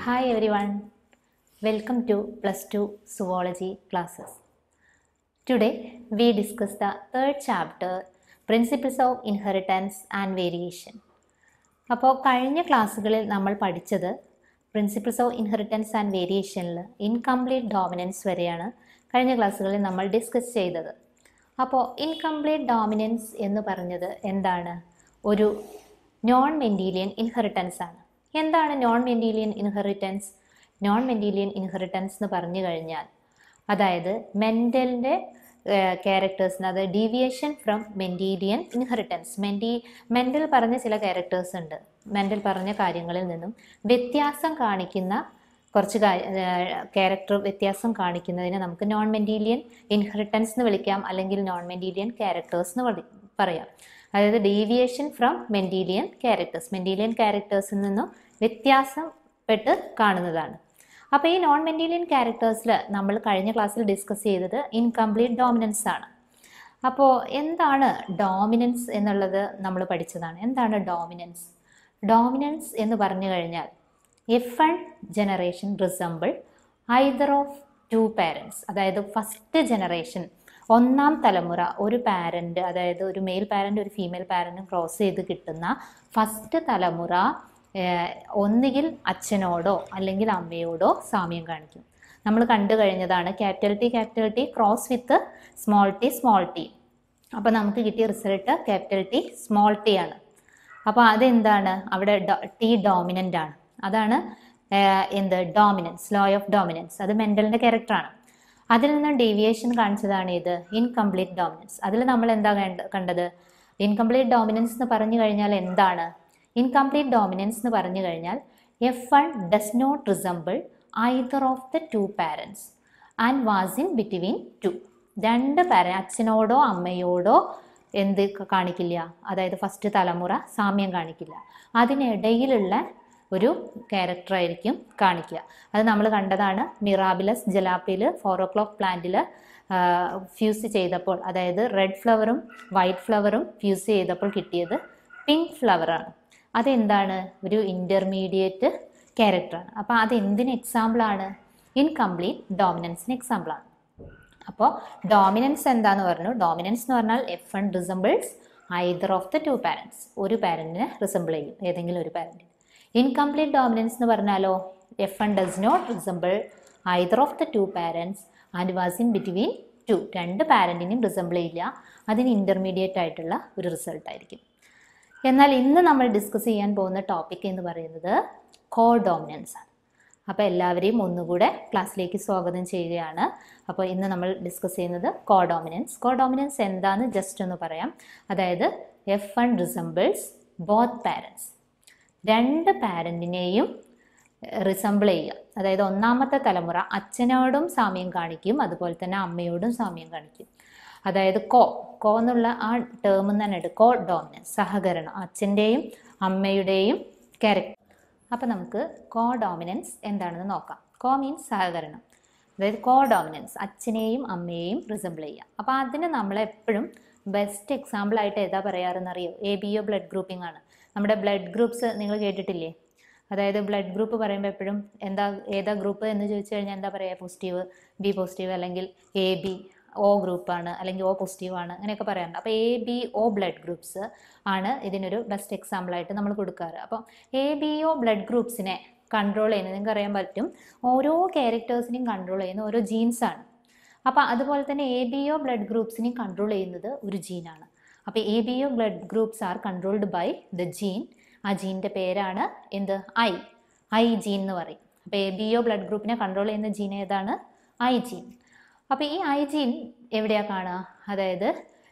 Hi everyone, welcome to plus 2 zoology classes. Today we discuss the third chapter Principles of Inheritance and Variation. അപ്പോൾ കഴിഞ്ഞ ക്ലാസ്സുകളിൽ നമ്മൾ പഠിച്ചത് principles of inheritance and വേരിയേഷനിൽ incomplete dominance വരെയാണ് കഴിഞ്ഞ ക്ലാസ്സുകളിൽ നമ്മൾ ഡിസ്കസ് ചെയ്തത് അപ്പോൾ ഇൻകംപ്ലീറ്റ് ഡോമിനൻസ് എന്ന് പറഞ്ഞത് എന്താണ് ഒരു നോൺ മെൻഡീലിയൻ ഇൻഹെറിറ്റൻസ് ആണ് എന്താണ് non Mendelian inheritance non Mendelian inheritance എന്ന് പറഞ്ഞു കഴിഞ്ഞാൽ അതായത് മെൻ്റലിൻ്റെ ക്യാരക്ടേഴ്സിന് അത് ഡീവിയേഷൻ ഫ്രം മെൻഡീലിയൻ ഇൻഹെറിറ്റൻസ് മെൻഡി മെൻ്റൽ പറഞ്ഞ ചില ക്യാരക്ടേഴ്സ് ഉണ്ട് മെൻ്റൽ പറഞ്ഞ കാര്യങ്ങളിൽ നിന്നും വ്യത്യാസം കാണിക്കുന്ന കുറച്ച് ക്യാരക്ടർ വ്യത്യാസം കാണിക്കുന്നതിന് നമുക്ക് നോൺ മെൻഡീലിയൻ ഇൻഹെറിറ്റൻസ് എന്ന് വിളിക്കാം അല്ലെങ്കിൽ നോൺ മെൻഡീലിയൻ ക്യാരക്ടേഴ്സ് എന്ന് വിളി- പറയാം അതായത് deviation from Mendelian characters Mendelian ക്യാരക്ടേഴ്സിൽ നിന്നും വ്യത്യാസപ്പെട്ട് കാണുന്നതാണ് അപ്പോൾ ഈ നോൺ മെൻഡീലിയൻ ക്യാരക്ടേഴ്സിൽ നമ്മൾ കഴിഞ്ഞ ക്ലാസ്സിൽ ഡിസ്കസ് ചെയ്തത് ഇൻകംപ്ലീറ്റ് ഡോമിനൻസ് ആണ് അപ്പോൾ എന്താണ് ഡോമിനൻസ് എന്നുള്ളത് നമ്മൾ പഠിച്ചതാണ് എന്താണ് ഡോമിനൻസ് ഡോമിനൻസ് എന്ന് പറഞ്ഞു കഴിഞ്ഞാൽ F one generation resemble either of two parents അതായത് ഫസ്റ്റ് ജനറേഷൻ ഒന്നാം തലമുറ ഒരു പാരൻ്റ് അതായത് ഒരു മെയിൽ പാരൻ്റ് ഒരു ഫീമെയിൽ പാരൻറ്റും ക്രോസ് ചെയ്ത് കിട്ടുന്ന ഫസ്റ്റ് തലമുറ ഏഹ്, ഒന്നുകിൽ അച്ഛനോടോ അല്ലെങ്കിൽ അമ്മയോടോ സാമ്യം കാണിക്കും നമ്മൾ കണ്ടു കഴിഞ്ഞതാണ് capital T capital T cross with small T small T അപ്പോൾ നമുക്ക് കിട്ടിയ result capital T small T ആണ് അപ്പോൾ അതെന്താണ് അവിടെ ടി ഡോമിനൻ്റ് ആണ് അതാണ് ഏഹ്, എന്ത് ഡോമിനൻസ് ലോ ഓഫ് ഡോമിനൻസ് അത് മെൻ്റലിൻ്റെ ക്യാരക്ടറാണ് അതിൽ നിന്ന് ഡീവിയേഷൻ കാണിച്ചതാണ് ഇത് ഇൻകംപ്ലീറ്റ് ഡോമിനൻസ് അതിൽ നമ്മൾ എന്താ കണ്ട- കണ്ടത് ഇൻകംപ്ലീറ്റ് ഡോമിനൻസ് എന്ന് പറഞ്ഞു കഴിഞ്ഞാൽ എന്താണ് ഇൻകംപ്ലീറ്റ് ഡോമിനൻസ് എന്ന് പറഞ്ഞു കഴിഞ്ഞാൽ F one does not resemble either of the two parents and was in between two രണ്ട് പാര അച്ഛനോടോ അമ്മയോടോ എന്ത് ക- കാണിക്കില്ല അതായത് ഫസ്റ്റ് തലമുറ സാമ്യം കാണിക്കില്ല അതിനിടയിലുള്ള ഒരു ക്യാരക്ടറായിരിക്കും കാണിക്കുക അത് നമ്മൾ കണ്ടതാണ് മിറാബിലസ് ജലാപ്പിയിൽ ഫോർ ഓ ക്ലോക്ക് പ്ലാന്റിൽ ഫ്യൂസ് ചെയ്തപ്പോൾ അതായത് റെഡ് ഫ്ലവറും വൈറ്റ് ഫ്ലവറും ഫ്യൂസ് ചെയ്തപ്പോൾ കിട്ടിയത് പിങ്ക് ഫ്ലവറാണ് അതെന്താണ് ഒരു ഇൻ്റർമീഡിയറ്റ് ക്യാരക്ടറാണ് അപ്പോൾ അത് എന്തിന് എക്സാമ്പിളാണ് ഇൻകംപ്ലീറ്റ് ഡോമിനൻസിന് എക്സാമ്പിളാണ് അപ്പോൾ ഡോമിനൻസ് എന്താന്ന് പറഞ്ഞു ഡോമിനൻസ് എന്ന് പറഞ്ഞാൽ F one resembles either of the two parents ഒരു പാരൻറ്റിനെ റിസംബിൾ ചെയ്യും ഏതെങ്കിലും ഒരു പാരൻറ്റ് ഇൻകംപ്ലീറ്റ് ഡോമിനൻസ് എന്ന് പറഞ്ഞാലോ F one does not resemble either of the two parents and was in between two രണ്ട് പാരൻറ്റിനെയും റിസംബിൾ ചെയ്യില്ല അതിന് ഇൻ്റർമീഡിയറ്റ് ആയിട്ടുള്ള ഒരു റിസൾട്ട് ആയിരിക്കും എന്നാൽ ഇന്ന് നമ്മൾ ഡിസ്കസ് ചെയ്യാൻ പോകുന്ന ടോപ്പിക് എന്ന് പറയുന്നത് കോ ഡോമിനൻസ് ആണ് അപ്പോൾ എല്ലാവരെയും ഒന്നുകൂടെ ക്ലാസ്സിലേക്ക് സ്വാഗതം ചെയ്യുകയാണ് അപ്പോൾ ഇന്ന് നമ്മൾ ഡിസ്കസ് ചെയ്യുന്നത് കോ ഡോമിനൻസ് കോ ഡോമിനൻസ് എന്താന്ന് ജസ്റ്റ് ഒന്ന് പറയാം അതായത് F one resembles both parents രണ്ട് പാരൻറ്റിനെയും റിസംബിൾ ചെയ്യുക അതായത് ഒന്നാമത്തെ തലമുറ അച്ഛനോടും സാമ്യം കാണിക്കും അതുപോലെ തന്നെ അമ്മയോടും സാമ്യം കാണിക്കും അതായത് കോ കോ എന്നുള്ള ആ ടേമിൽ നിന്ന് തന്നെ കോ ഡോമിനൻസ് സഹകരണം അച്ഛൻ്റെയും അമ്മയുടെയും ക്യാരക്ടർ അപ്പോൾ നമുക്ക് കോ ഡോമിനൻസ് എന്താണെന്ന് നോക്കാം കോ മീൻസ് സഹകരണം അതായത് കോ ഡോമിനൻസ് അച്ഛനെയും അമ്മയെയും റിസംബിൾ ചെയ്യുക അപ്പോൾ അതിന് നമ്മളെപ്പോഴും ബെസ്റ്റ് എക്സാമ്പിൾ ആയിട്ട് ഏതാ പറയാറെന്ന് അറിയോ A B O blood grouping ആണ് നമ്മുടെ ബ്ലഡ് ഗ്രൂപ്പ്സ് നിങ്ങൾ കേട്ടിട്ടില്ലേ അതായത് ബ്ലഡ് ഗ്രൂപ്പ് പറയുമ്പോൾ എപ്പോഴും എന്താ ഏതാ ഗ്രൂപ്പ് എന്ന് ചോദിച്ചു കഴിഞ്ഞാൽ എന്താ പറയുക പോസിറ്റീവ് ബി പോസിറ്റീവ് അല്ലെങ്കിൽ എ ബി ഒ ഗ്രൂപ്പാണ് അല്ലെങ്കിൽ ഒ പോസിറ്റീവ് ആണ് അങ്ങനെയൊക്കെ പറയാറുണ്ട് അപ്പോൾ A B O blood groups ആണ് ഇതിനൊരു ബെസ്റ്റ് എക്സാമ്പിളായിട്ട് നമ്മൾ കൊടുക്കാറ് അപ്പോൾ എ ബി ഒ ബ്ലഡ് ഗ്രൂപ്പ്സിനെ കൺട്രോൾ ചെയ്യുന്നത് നിങ്ങൾക്ക് അറിയാൻ പറ്റും ഓരോ ക്യാരക്ടേഴ്സിനെയും കൺട്രോൾ ചെയ്യുന്ന ഓരോ ജീൻസാണ് അപ്പോൾ അതുപോലെ തന്നെ എ ബി ഒ ബ്ലഡ് ഗ്രൂപ്പ്സിനെയും കൺട്രോൾ ചെയ്യുന്നത് ഒരു ജീനാണ് അപ്പോൾ A B O blood groups are controlled by the gene ആ ജീൻ്റെ പേരാണ് എന്ത് ഐ ഐ ജീൻ എന്ന് പറയും അപ്പോൾ എ ബി ഒ ബ്ലഡ് ഗ്രൂപ്പിനെ കൺട്രോൾ ചെയ്യുന്ന ജീൻ ഏതാണ് ഐ ജീൻ അപ്പോൾ ഈ ഐ ജീൻ എവിടെയാണ് കാണുക അതായത്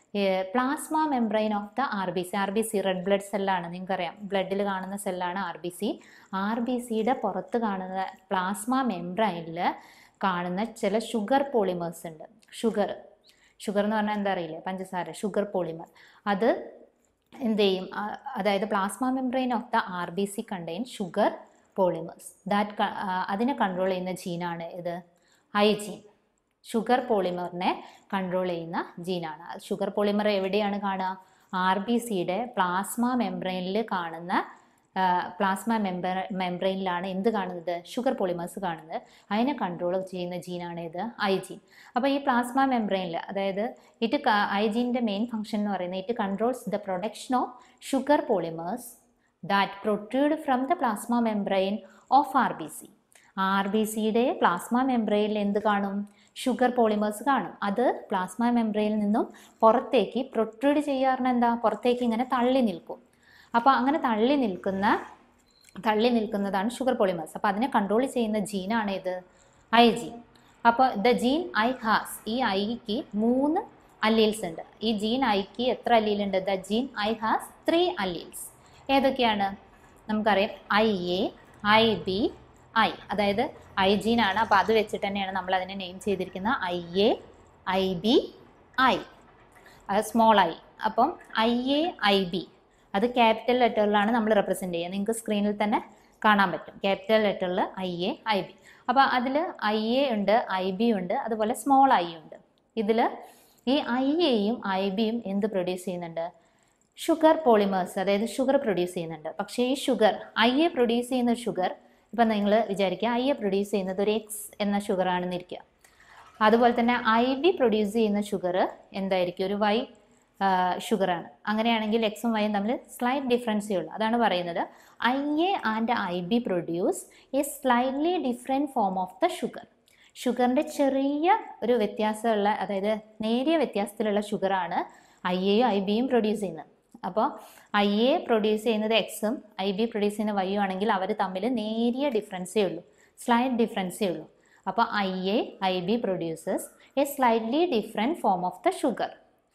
plasma membrane of the R B C R B C red blood സെല്ലാണ് നിങ്ങൾക്കറിയാം ബ്ലഡിൽ കാണുന്ന സെല്ലാണ് R B C R B സിയുടെ പുറത്ത് കാണുന്ന പ്ലാസ്മ മെംബ്രൈനിൽ കാണുന്ന ചില ഷുഗർ പോളിമേഴ്സ് ഉണ്ട് ഷുഗർ ഷുഗർ എന്ന് പറഞ്ഞാൽ എന്താ അറിയില്ലേ പഞ്ചസാര ഷുഗർ പോളിമർ അത് എന്ത് ചെയ്യും ആ- അതായത് plasma membrane of the R B C contain sugar polymers that അതിനെ കൺട്രോൾ ചെയ്യുന്ന ജീനാണ് ഇത് ഐ ജീൻ ഷുഗർ പോളിമറിനെ കൺട്രോൾ ചെയ്യുന്ന ജീനാണ് ഷുഗർ പോളിമർ എവിടെയാണ് കാണുക ആർ ബി സിയുടെ പ്ലാസ്മ മെംബ്രെയിനിൽ കാണുന്ന പ്ലാസ്മ മെമ്പർ മെംബ്രെയിനിലാണ് എന്ത് കാണുന്നത് ഷുഗർ പോളിമേഴ്സ് കാണുന്നത് അതിനെ കൺട്രോൾ ചെയ്യുന്ന ജീനാണ് ഇത് ഐ ജീൻ അപ്പോൾ ഈ പ്ലാസ്മ മെംബ്രെയിനിൽ അതായത് ഇറ്റ് ഐ ജീൻ്റെ മെയിൻ ഫംഗ്ഷൻ എന്ന് പറയുന്നത് it controls the production of sugar polymers that protrude from the plasma membrane of R B C R B സിയുടെ പ്ലാസ്മ മെംബ്രെയിനിൽ എന്ത് കാണും ഷുഗർ പോളിമേഴ്സ് കാണും അത് പ്ലാസ്മ മെംബ്രെയിനിൽ നിന്നും പുറത്തേക്ക് പ്രൊട്രൂഡ് ചെയ്യാറുണ്ട് എന്താ പുറത്തേക്ക് ഇങ്ങനെ തള്ളി നിൽക്കും അപ്പോൾ അങ്ങനെ തള്ളി നിൽക്കുന്ന തള്ളി നിൽക്കുന്നതാണ് ഷുഗർ പോളിമേഴ്സ് അപ്പോൾ അതിനെ കൺട്രോൾ ചെയ്യുന്ന ജീനാണ് ഇത് ഐ ജീൻ അപ്പോൾ ദ ജീൻ ഐ ഹാസ് ഈ ഐക്ക് മൂന്ന് അല്ലീൽസ് ഉണ്ട് ഈ ജീൻ ഐക്ക് എത്ര അല്ലീലുണ്ട് the gene I has three alleles ഏതൊക്കെയാണ് നമുക്കറിയാം I A I B I അതായത് ഐ ജീനാണ് അപ്പോൾ അത് വെച്ചിട്ട് തന്നെയാണ് നമ്മൾ അതിനെ നെയിം ചെയ്തിരിക്കുന്നത് I A I B I അത് സ്മോൾ ഐ അപ്പം ഐ എ ഐ ബി അത് ക്യാപിറ്റൽ ലെറ്ററിലാണ് നമ്മൾ റെപ്രസെൻറ്റ് ചെയ്യുക നിങ്ങൾക്ക് സ്ക്രീനിൽ തന്നെ കാണാൻ പറ്റും capital ലെറ്ററിൽ I A I B അപ്പോൾ അതിൽ ഐ എ ഉണ്ട് ഐ ബി ഉണ്ട് അതുപോലെ സ്മോൾ ഐ ഉണ്ട് ഇതിൽ ഈ ഐ എയും ഐ ബിയും എന്ത് പ്രൊഡ്യൂസ് ചെയ്യുന്നുണ്ട് ഷുഗർ പോളിമേഴ്സ് അതായത് ഷുഗർ പ്രൊഡ്യൂസ് ചെയ്യുന്നുണ്ട് പക്ഷേ ഈ ഷുഗർ ഐ എ പ്രൊഡ്യൂസ് ചെയ്യുന്ന ഷുഗർ ഇപ്പം നിങ്ങൾ വിചാരിക്കുക ഐ എ പ്രൊഡ്യൂസ് ചെയ്യുന്നത് ഒരു എക്സ് എന്ന ഷുഗർ ആണെന്ന് ഇരിക്കുക അതുപോലെ തന്നെ ഐ ബി പ്രൊഡ്യൂസ് ചെയ്യുന്ന ഷുഗർ എന്തായിരിക്കും ഒരു വൈ ഷുഗറാണ് അങ്ങനെയാണെങ്കിൽ എക്സും വൈയും തമ്മിൽ സ്ലൈറ്റ് ഡിഫറൻസേ ഉള്ളൂ അതാണ് പറയുന്നത് I A and I B produce a slightly different form of the sugar ഷുഗറിൻ്റെ ചെറിയ ഒരു വ്യത്യാസമുള്ള അതായത് നേരിയ വ്യത്യാസത്തിലുള്ള ഷുഗറാണ് ഐ എയും ഐ ബിയും പ്രൊഡ്യൂസ് ചെയ്യുന്നത് അപ്പോൾ ഐ എ പ്രൊഡ്യൂസ് ചെയ്യുന്നത് എക്സും ഐ ബി പ്രൊഡ്യൂസ് ചെയ്യുന്ന വൈയും ആണെങ്കിൽ അവർ തമ്മിൽ നേരിയ ഡിഫറൻസേ ഉള്ളൂ സ്ലൈറ്റ് ഡിഫറൻസേ ഉള്ളൂ അപ്പോൾ I A I B produces a slightly different form of the sugar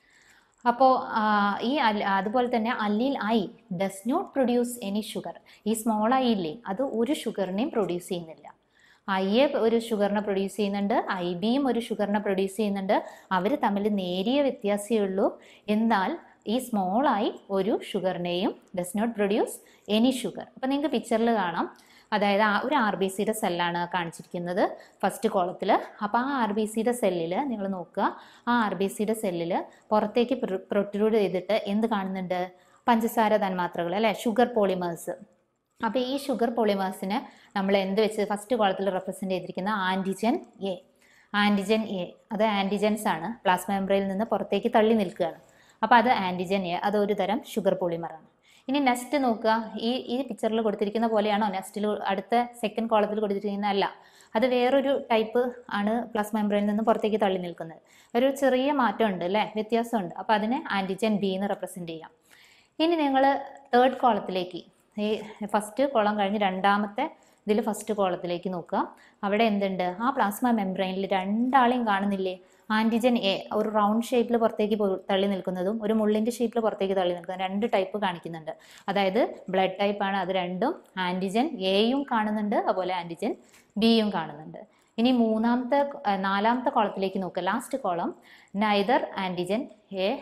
അപ്പോൾ ഈ അൽ- അതുപോലെ തന്നെ allele I does not produce any sugar ഈ സ്മോൾ ഐ ഇല്ലേ അത് ഒരു ഷുഗറിനെയും പ്രൊഡ്യൂസ് ചെയ്യുന്നില്ല ഐ എ ഒരു ഷുഗറിനെ പ്രൊഡ്യൂസ് ചെയ്യുന്നുണ്ട് ഐ ബിയും ഒരു ഷുഗറിനെ പ്രൊഡ്യൂസ് ചെയ്യുന്നുണ്ട് അവർ തമ്മിൽ നേരിയ വ്യത്യാസമേ ഉള്ളൂ എന്നാൽ ഈ സ്മോൾ ഐ ഒരു ഷുഗറിനെയും does not produce any sugar അപ്പോൾ നിങ്ങൾക്ക് പിക്ചറിൽ കാണാം അതായത് ആ ഒരു ആർ ബി സിയുടെ സെല്ലാണ് കാണിച്ചിരിക്കുന്നത് ഫസ്റ്റ് കോളത്തിൽ അപ്പോൾ ആ ആർ ബി സിയുടെ സെല്ലിൽ നിങ്ങൾ നോക്കുക ആ ആർ ബി സിയുടെ സെല്ലിൽ പുറത്തേക്ക് പ്രൊട്രൂഡ് ചെയ്തിട്ട് എന്ത് കാണുന്നുണ്ട് പഞ്ചസാര തന്മാത്രകൾ അല്ലേ ഷുഗർ പോളിമേഴ്സ് അപ്പോൾ ഈ ഷുഗർ പോളിമേഴ്സിനെ നമ്മൾ എന്ത് വെച്ച് ഫസ്റ്റ് കോളത്തിൽ റെപ്രസെൻ്റ് ചെയ്തിരിക്കുന്ന ആൻറ്റിജൻ എ ആൻറ്റിജൻ എ അത് ആൻറ്റിജൻസ് ആണ് പ്ലാസ്മ മെമ്പറയിൽ നിന്ന് പുറത്തേക്ക് തള്ളി നിൽക്കുകയാണ് അപ്പോൾ അത് ആൻറ്റിജൻ എ അത് ഒരു തരം ഷുഗർ പോളിമറാണ് ഇനി നെക്സ്റ്റ് നോക്കുക ഈ ഈ പിക്ചറിൽ കൊടുത്തിരിക്കുന്ന പോലെയാണോ നെക്സ്റ്റിൽ അടുത്ത സെക്കൻഡ് കോളത്തിൽ കൊടുത്തിരിക്കുന്ന അല്ല അത് വേറൊരു ടൈപ്പ് ആണ് പ്ലാസ്മ മെമ്പറയിൽ നിന്ന് പുറത്തേക്ക് തള്ളി നിൽക്കുന്നത് ഒരു ചെറിയ മാറ്റമുണ്ട് അല്ലേ വ്യത്യാസമുണ്ട് അപ്പോൾ അതിനെ ആൻറ്റിജൻ ബി എന്ന് റെപ്രസെൻറ്റ് ചെയ്യാം ഇനി നിങ്ങൾ തേർഡ് കോളത്തിലേക്ക് ഈ ഫസ്റ്റ് കോളം കഴിഞ്ഞ് രണ്ടാമത്തെ ഇതിൽ ഫസ്റ്റ് കോളത്തിലേക്ക് നോക്കുക അവിടെ എന്തുണ്ട് ആ പ്ലാസ്മ മെംബ്രെയിനിൽ രണ്ടാളെയും കാണുന്നില്ലേ ആൻറ്റിജൻ എ ഒരു റൗണ്ട് ഷേപ്പിൽ പുറത്തേക്ക് പോ- തള്ളി നിൽക്കുന്നതും ഒരു മുള്ളിൻ്റെ ഷേപ്പിൽ പുറത്തേക്ക് തള്ളി നിൽക്കുന്നതും രണ്ട് ടൈപ്പ് കാണിക്കുന്നുണ്ട് അതായത് ബ്ലഡ് ടൈപ്പാണ് അത് രണ്ടും ആൻറ്റിജൻ എയും കാണുന്നുണ്ട് അതുപോലെ ആൻറ്റിജൻ ബിയും കാണുന്നുണ്ട് ഇനി മൂന്നാമത്തെ ആ, നാലാമത്തെ കോളത്തിലേക്ക് നോക്കുക last column neither antigen A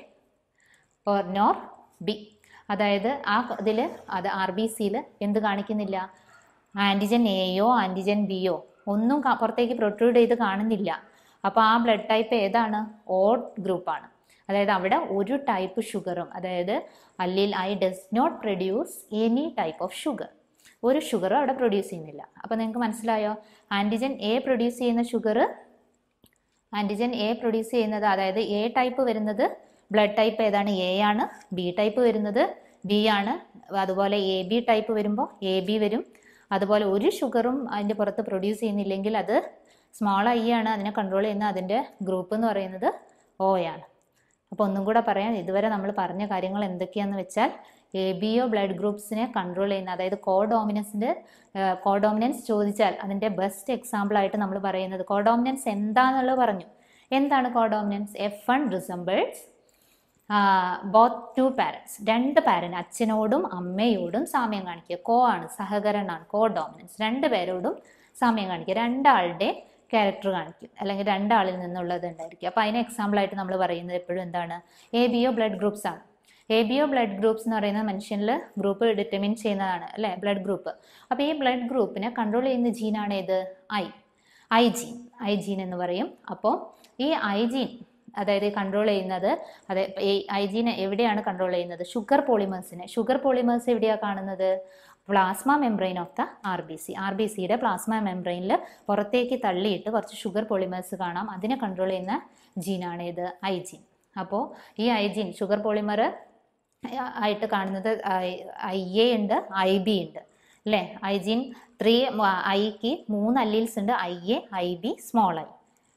or nor B അതായത് ആ ഇതിൽ അത് ആർ ബി സിയിൽ എന്ത് കാണിക്കുന്നില്ല ആൻറ്റിജൻ എയോ ആൻറ്റിജൻ ബിയോ ഒന്നും കാ- പുറത്തേക്ക് പ്രൊട്രൂഡ് ചെയ്ത് കാണുന്നില്ല അപ്പോൾ ആ ബ്ലഡ് ടൈപ്പ് ഏതാണ് ഓഡ് ഗ്രൂപ്പാണ് അതായത് അവിടെ ഒരു ടൈപ്പ് ഷുഗറും അതായത് allele I does not produce any type of sugar ഒരു ഷുഗറും അവിടെ പ്രൊഡ്യൂസ് ചെയ്യുന്നില്ല അപ്പോൾ നിങ്ങൾക്ക് മനസ്സിലായോ ആൻറ്റിജൻ എ പ്രൊഡ്യൂസ് ചെയ്യുന്ന ഷുഗർ ആൻറ്റിജൻ എ പ്രൊഡ്യൂസ് ചെയ്യുന്നത് അതായത് എ ടൈപ്പ് വരുന്നത് ബ്ലഡ് ടൈപ്പ് ഏതാണ് എ ആണ് ബി ടൈപ്പ് വരുന്നത് ബി ആണ് അതുപോലെ എ ബി ടൈപ്പ് വരുമ്പോൾ എ ബി വരും അതുപോലെ ഒരു ഷുഗറും അതിൻ്റെ പുറത്ത് പ്രൊഡ്യൂസ് ചെയ്യുന്നില്ലെങ്കിൽ അത് സ്മോൾ ഐ ആണ് അതിനെ കൺട്രോൾ ചെയ്യുന്ന അതിൻ്റെ ഗ്രൂപ്പ് എന്ന് പറയുന്നത് ഒ ആണ് അപ്പോൾ ഒന്നും കൂടെ പറയാം ഇതുവരെ നമ്മൾ പറഞ്ഞ കാര്യങ്ങൾ എന്തൊക്കെയാണെന്ന് വെച്ചാൽ എ ബി ഒ ബ്ലഡ് ഗ്രൂപ്പ്സിനെ കൺട്രോൾ ചെയ്യുന്ന അതായത് കോഡോമിനൻസിൻ്റെ കോഡോമിനൻസ് ചോദിച്ചാൽ അതിൻ്റെ ബെസ്റ്റ് എക്സാമ്പിൾ ആയിട്ട് നമ്മൾ പറയുന്നത് കോഡോമിനൻസ് എന്താണെന്നുള്ളത് പറഞ്ഞു എന്താണ് codominance F one resembles both two parents രണ്ട് പാരൻ അച്ഛനോടും അമ്മയോടും സാമ്യം കാണിക്കുക കോ ആണ് സഹകരണമാണ് കോ ഡോമിനൻസ് രണ്ട് പേരോടും സാമ്യം കാണിക്കുക രണ്ടാളുടെ ക്യാരക്ടർ കാണിക്കും അല്ലെങ്കിൽ രണ്ടാളിൽ നിന്നുള്ളത് ഉണ്ടായിരിക്കും അപ്പോൾ അതിന് എക്സാമ്പിളായിട്ട് നമ്മൾ പറയുന്നത് എപ്പോഴും എന്താണ് A B O blood groups ആണ് A B O blood groups എന്ന് പറയുന്നത് മനുഷ്യനിൽ ഗ്രൂപ്പ് ഡിറ്റർമിൻ ചെയ്യുന്നതാണ് അല്ലേ ബ്ലഡ് ഗ്രൂപ്പ് അപ്പോൾ ഈ ബ്ലഡ് ഗ്രൂപ്പിനെ കൺട്രോൾ ചെയ്യുന്ന ജീനാണ് ഏത് I I gene I gene എന്ന് പറയും അപ്പോൾ ഈ ഐ ജീൻ അതായത് കൺട്രോൾ ചെയ്യുന്നത് അതെ ഐ ജീനെ എവിടെയാണ് കൺട്രോൾ ചെയ്യുന്നത് ഷുഗർ പോളിമേഴ്സിനെ ഷുഗർ പോളിമേഴ്സ് എവിടെയാണ് കാണുന്നത് plasma membrane of the R B C R B സിയുടെ പ്ലാസ്മ മെംബ്രെയിനിൽ പുറത്തേക്ക് തള്ളിയിട്ട് കുറച്ച് ഷുഗർ പോളിമേഴ്സ് കാണാം അതിനെ കൺട്രോൾ ചെയ്യുന്ന ജീനാണ് ഇത് ഐ ജീൻ അപ്പോൾ ഈ ഐ ജീൻ ഷുഗർ പോളിമർ ആയിട്ട് കാണുന്നത് ഐ എ ഉണ്ട് ഐ ബി ഉണ്ട് അല്ലേ ഐ ജീൻ ത്രീ ഐക്ക് മൂന്ന് അല്ലീൽസ് ഉണ്ട് I A I B small I